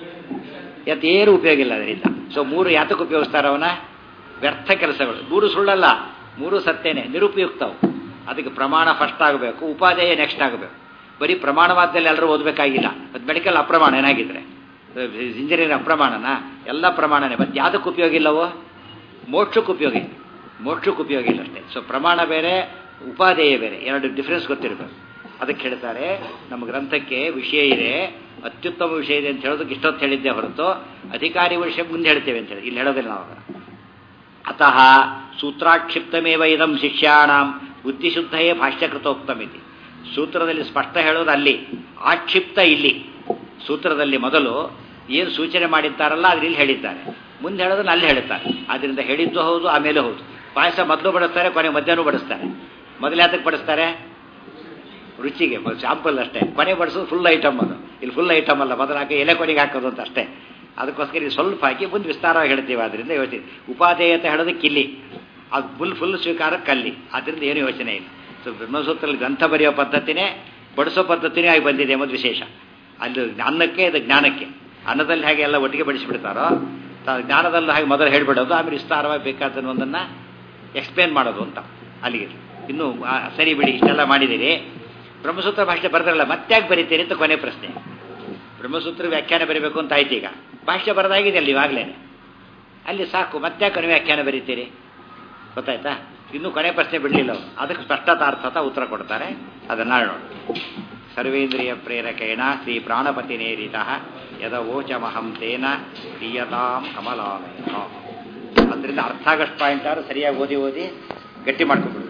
ಯಾತ ಏನು ಉಪಯೋಗ ಇಲ್ಲ ಅದರಿಂದ ಸೊ ಮೂರು ಯಾತಕ್ಕೆ ಉಪಯೋಗಿಸ್ತಾರೆ ಅವನ ವ್ಯರ್ಥ ಕೆಲಸಗಳು ಮೂರು ಸುಳ್ಳಲ್ಲ ಮೂರು ಸತ್ಯನೇ ನಿರುಪಯುಕ್ತವು ಅದಕ್ಕೆ ಪ್ರಮಾಣ ಫಸ್ಟ್ ಆಗಬೇಕು ಉಪಾದೇಯ ನೆಕ್ಸ್ಟ್ ಆಗಬೇಕು ಬರೀ ಪ್ರಮಾಣವಾದಲ್ಲಿ ಎಲ್ಲರೂ ಓದಬೇಕಾಗಿಲ್ಲ ಅದು ಮೆಡಿಕಲ್ ಅಪ್ರಮಾಣ ಏನಾಗಿದ್ರೆ ಇಂಜಿನಿಯರಿಂಗ್ ಅಪ್ರಮಾಣನ ಎಲ್ಲ ಪ್ರಮಾಣನೇ ಮತ್ತೆ ಯಾವುದಕ್ಕೆ ಉಪಯೋಗ ಇಲ್ಲವೋ ಮೋಕ್ಷಕ್ಕೆ ಉಪಯೋಗ ಇಲ್ಲ ಮೋಕ್ಷಕ್ಕೆ ಉಪಯೋಗ ಇಲ್ಲ ಅಷ್ಟೇ ಸೊ ಪ್ರಮಾಣ ಬೇರೆ ಉಪಾದೇಯ ಬೇರೆ ಎರಡು ಡಿಫ್ರೆನ್ಸ್ ಗೊತ್ತಿರಬೇಕು ಅದಕ್ಕೆ ಹೇಳ್ತಾರೆ ನಮ್ಮ ಗ್ರಂಥಕ್ಕೆ ವಿಷಯ ಇದೆ ಅತ್ಯುತ್ತಮ ವಿಷಯ ಇದೆ ಅಂತ ಹೇಳೋದಕ್ಕೆ ಇಷ್ಟೊತ್ತು ಹೇಳಿದ್ದೆ ಹೊರತು ಅಧಿಕಾರಿ ವಿಷಯ ಮುಂದೆ ಹೇಳ್ತೇವೆ ಅಂತ ಹೇಳಿ ಇಲ್ಲಿ ಹೇಳೋದಿಲ್ಲ ನಾವು ಅತಃ ಸೂತ್ರಾಕ್ಷಿಪ್ತಮೇವ ಇದಂ ಶಿಷ್ಯಾಣಂ ಬುದ್ಧಿಶುದ್ಧಯೇ ಭಾಷ್ಯಕೃತೋಕ್ತಮಿತಿ ಸೂತ್ರದಲ್ಲಿ ಸ್ಪಷ್ಟ ಹೇಳೋದು ಅಲ್ಲಿ ಆಕ್ಷಿಪ್ತ ಇಲ್ಲಿ ಸೂತ್ರದಲ್ಲಿ ಮೊದಲು ಏನು ಸೂಚನೆ ಮಾಡಿದ್ದಾರಲ್ಲ ಅದ್ರಲ್ಲಿ ಹೇಳಿದ್ದಾರೆ ಮುಂದೆ ಹೇಳೋದನ್ನ ಅಲ್ಲಿ ಹೇಳ್ತಾರೆ ಅದರಿಂದ ಹೇಳಿದ್ದು ಹೌದು ಆಮೇಲೆ ಹೌದು ಪಾಯಸ ಮೊದಲು ಬಡಿಸ್ತಾರೆ ಕೊನೆ ಮಧ್ಯಾಹ್ನ ಬಡಿಸ್ತಾರೆ ಮೊದಲು ಯಾತಕ್ಕೆ ಬಡಿಸ್ತಾರೆ ರುಚಿಗೆ ಶಾಂಪಲ್ ಅಷ್ಟೇ ಕೊನೆ ಬಡಿಸೋದು ಫುಲ್ ಐಟಮ್ ಅದು ಇಲ್ಲಿ ಫುಲ್ ಐಟಮ್ ಅಲ್ಲ ಮೊದಲು ಹಾಕಿ ಎಲೆ ಕೊನೆಗೆ ಹಾಕೋದು ಅಂತ ಅಷ್ಟೇ ಅದಕ್ಕೋಸ್ಕರ ಇದು ಸ್ವಲ್ಪ ಹಾಕಿ ಮುಂದೆ ವಿಸ್ತಾರವಾಗಿ ಹೇಳ್ತೀವಿ ಅದರಿಂದ ಯೋಚನೆ ಉಪಾದೇಯತೆ ಹೇಳೋದಕ್ಕೆ ಇಲ್ಲಿ ಅದು ಫುಲ್ ಫುಲ್ ಸ್ವೀಕಾರಕ್ಕೆ ಅಲ್ಲಿ ಅದರಿಂದ ಏನು ಯೋಚನೆ ಇಲ್ಲ ಸೊ ಬ್ರಹ್ಮಸೂತ್ರದಲ್ಲಿ ಗ್ರಂಥ ಬರೆಯೋ ಪದ್ಧತಿನೇ ಬಡಿಸೋ ಪದ್ಧತಿನೇ ಆಗಿ ಬಂದಿದೆ ಎಂಬುದು ವಿಶೇಷ ಅಲ್ಲಿ ಅನ್ನಕ್ಕೆ ಇದು ಜ್ಞಾನಕ್ಕೆ ಅನ್ನದಲ್ಲಿ ಹಾಗೆ ಎಲ್ಲ ಒಟ್ಟಿಗೆ ಬಡಿಸಿಬಿಡ್ತಾರೋ ಜ್ಞಾನದಲ್ಲಿ ಹಾಗೆ ಮೊದಲು ಹೇಳ್ಬಿಡೋದು ಆಮೇಲೆ ವಿಸ್ತಾರವಾಗಿ ಬೇಕಾದ ಒಂದನ್ನು ಎಕ್ಸ್ಪ್ಲೇನ್ ಮಾಡೋದು ಅಂತ ಅಲ್ಲಿಗೆ ಇನ್ನು ಸರಿ ಬಿಡಿ ಇಷ್ಟೆಲ್ಲ ಮಾಡಿದ್ದೀರಿ ಬ್ರಹ್ಮಸೂತ್ರ ಭಾಷೆ ಬರ್ತಾರಲ್ಲ ಮತ್ತ್ಯಾಕೆ ಬರೀತೀರಿ ಅಂತ ಕೊನೆ ಪ್ರಶ್ನೆ ಬ್ರಹ್ಮಸೂತ್ರ ವ್ಯಾಖ್ಯಾನ ಬರೀಬೇಕು ಅಂತ ಆಯ್ತು ಈಗ ಭಾಷೆ ಬರೋದಾಗಿದೆ ಅಲ್ಲಿ ಇವಾಗಲೇ ಅಲ್ಲಿ ಸಾಕು ಮತ್ತ್ಯಾಕೆ ನೀವು ವ್ಯಾಖ್ಯಾನ ಬರೀತೀರಿ ಗೊತ್ತಾಯ್ತಾ ಇನ್ನೂ ಕೊನೆ ಪ್ರಶ್ನೆ ಬಿಡಲಿಲ್ಲ ಅವರು ಅದಕ್ಕೆ ಸ್ಪಷ್ಟತಾರ್ಥತ ಉತ್ತರ ಕೊಡ್ತಾರೆ ಅದನ್ನು ನೋಡು ಸರ್ವೇಂದ್ರಿಯ ಪ್ರೇರಕೇಣ ಶ್ರೀ ಪ್ರಾಣಪತಿ ನೇರಿತ ಯದವೋಚಮಹಂ ತೇನ ಪ್ರಿಯತಾಂ ಕಮಲಾಲಯ ಅದರಿಂದ ಅರ್ಥ ಆಗಷ್ಟು ಪಾಯಿಂಟ್ ಆದ್ರು ಸರಿಯಾಗಿ ಓದಿ ಓದಿ ಗಟ್ಟಿ ಮಾಡ್ಕೊಂಡ್ಬಿಡ್ಬೇಕು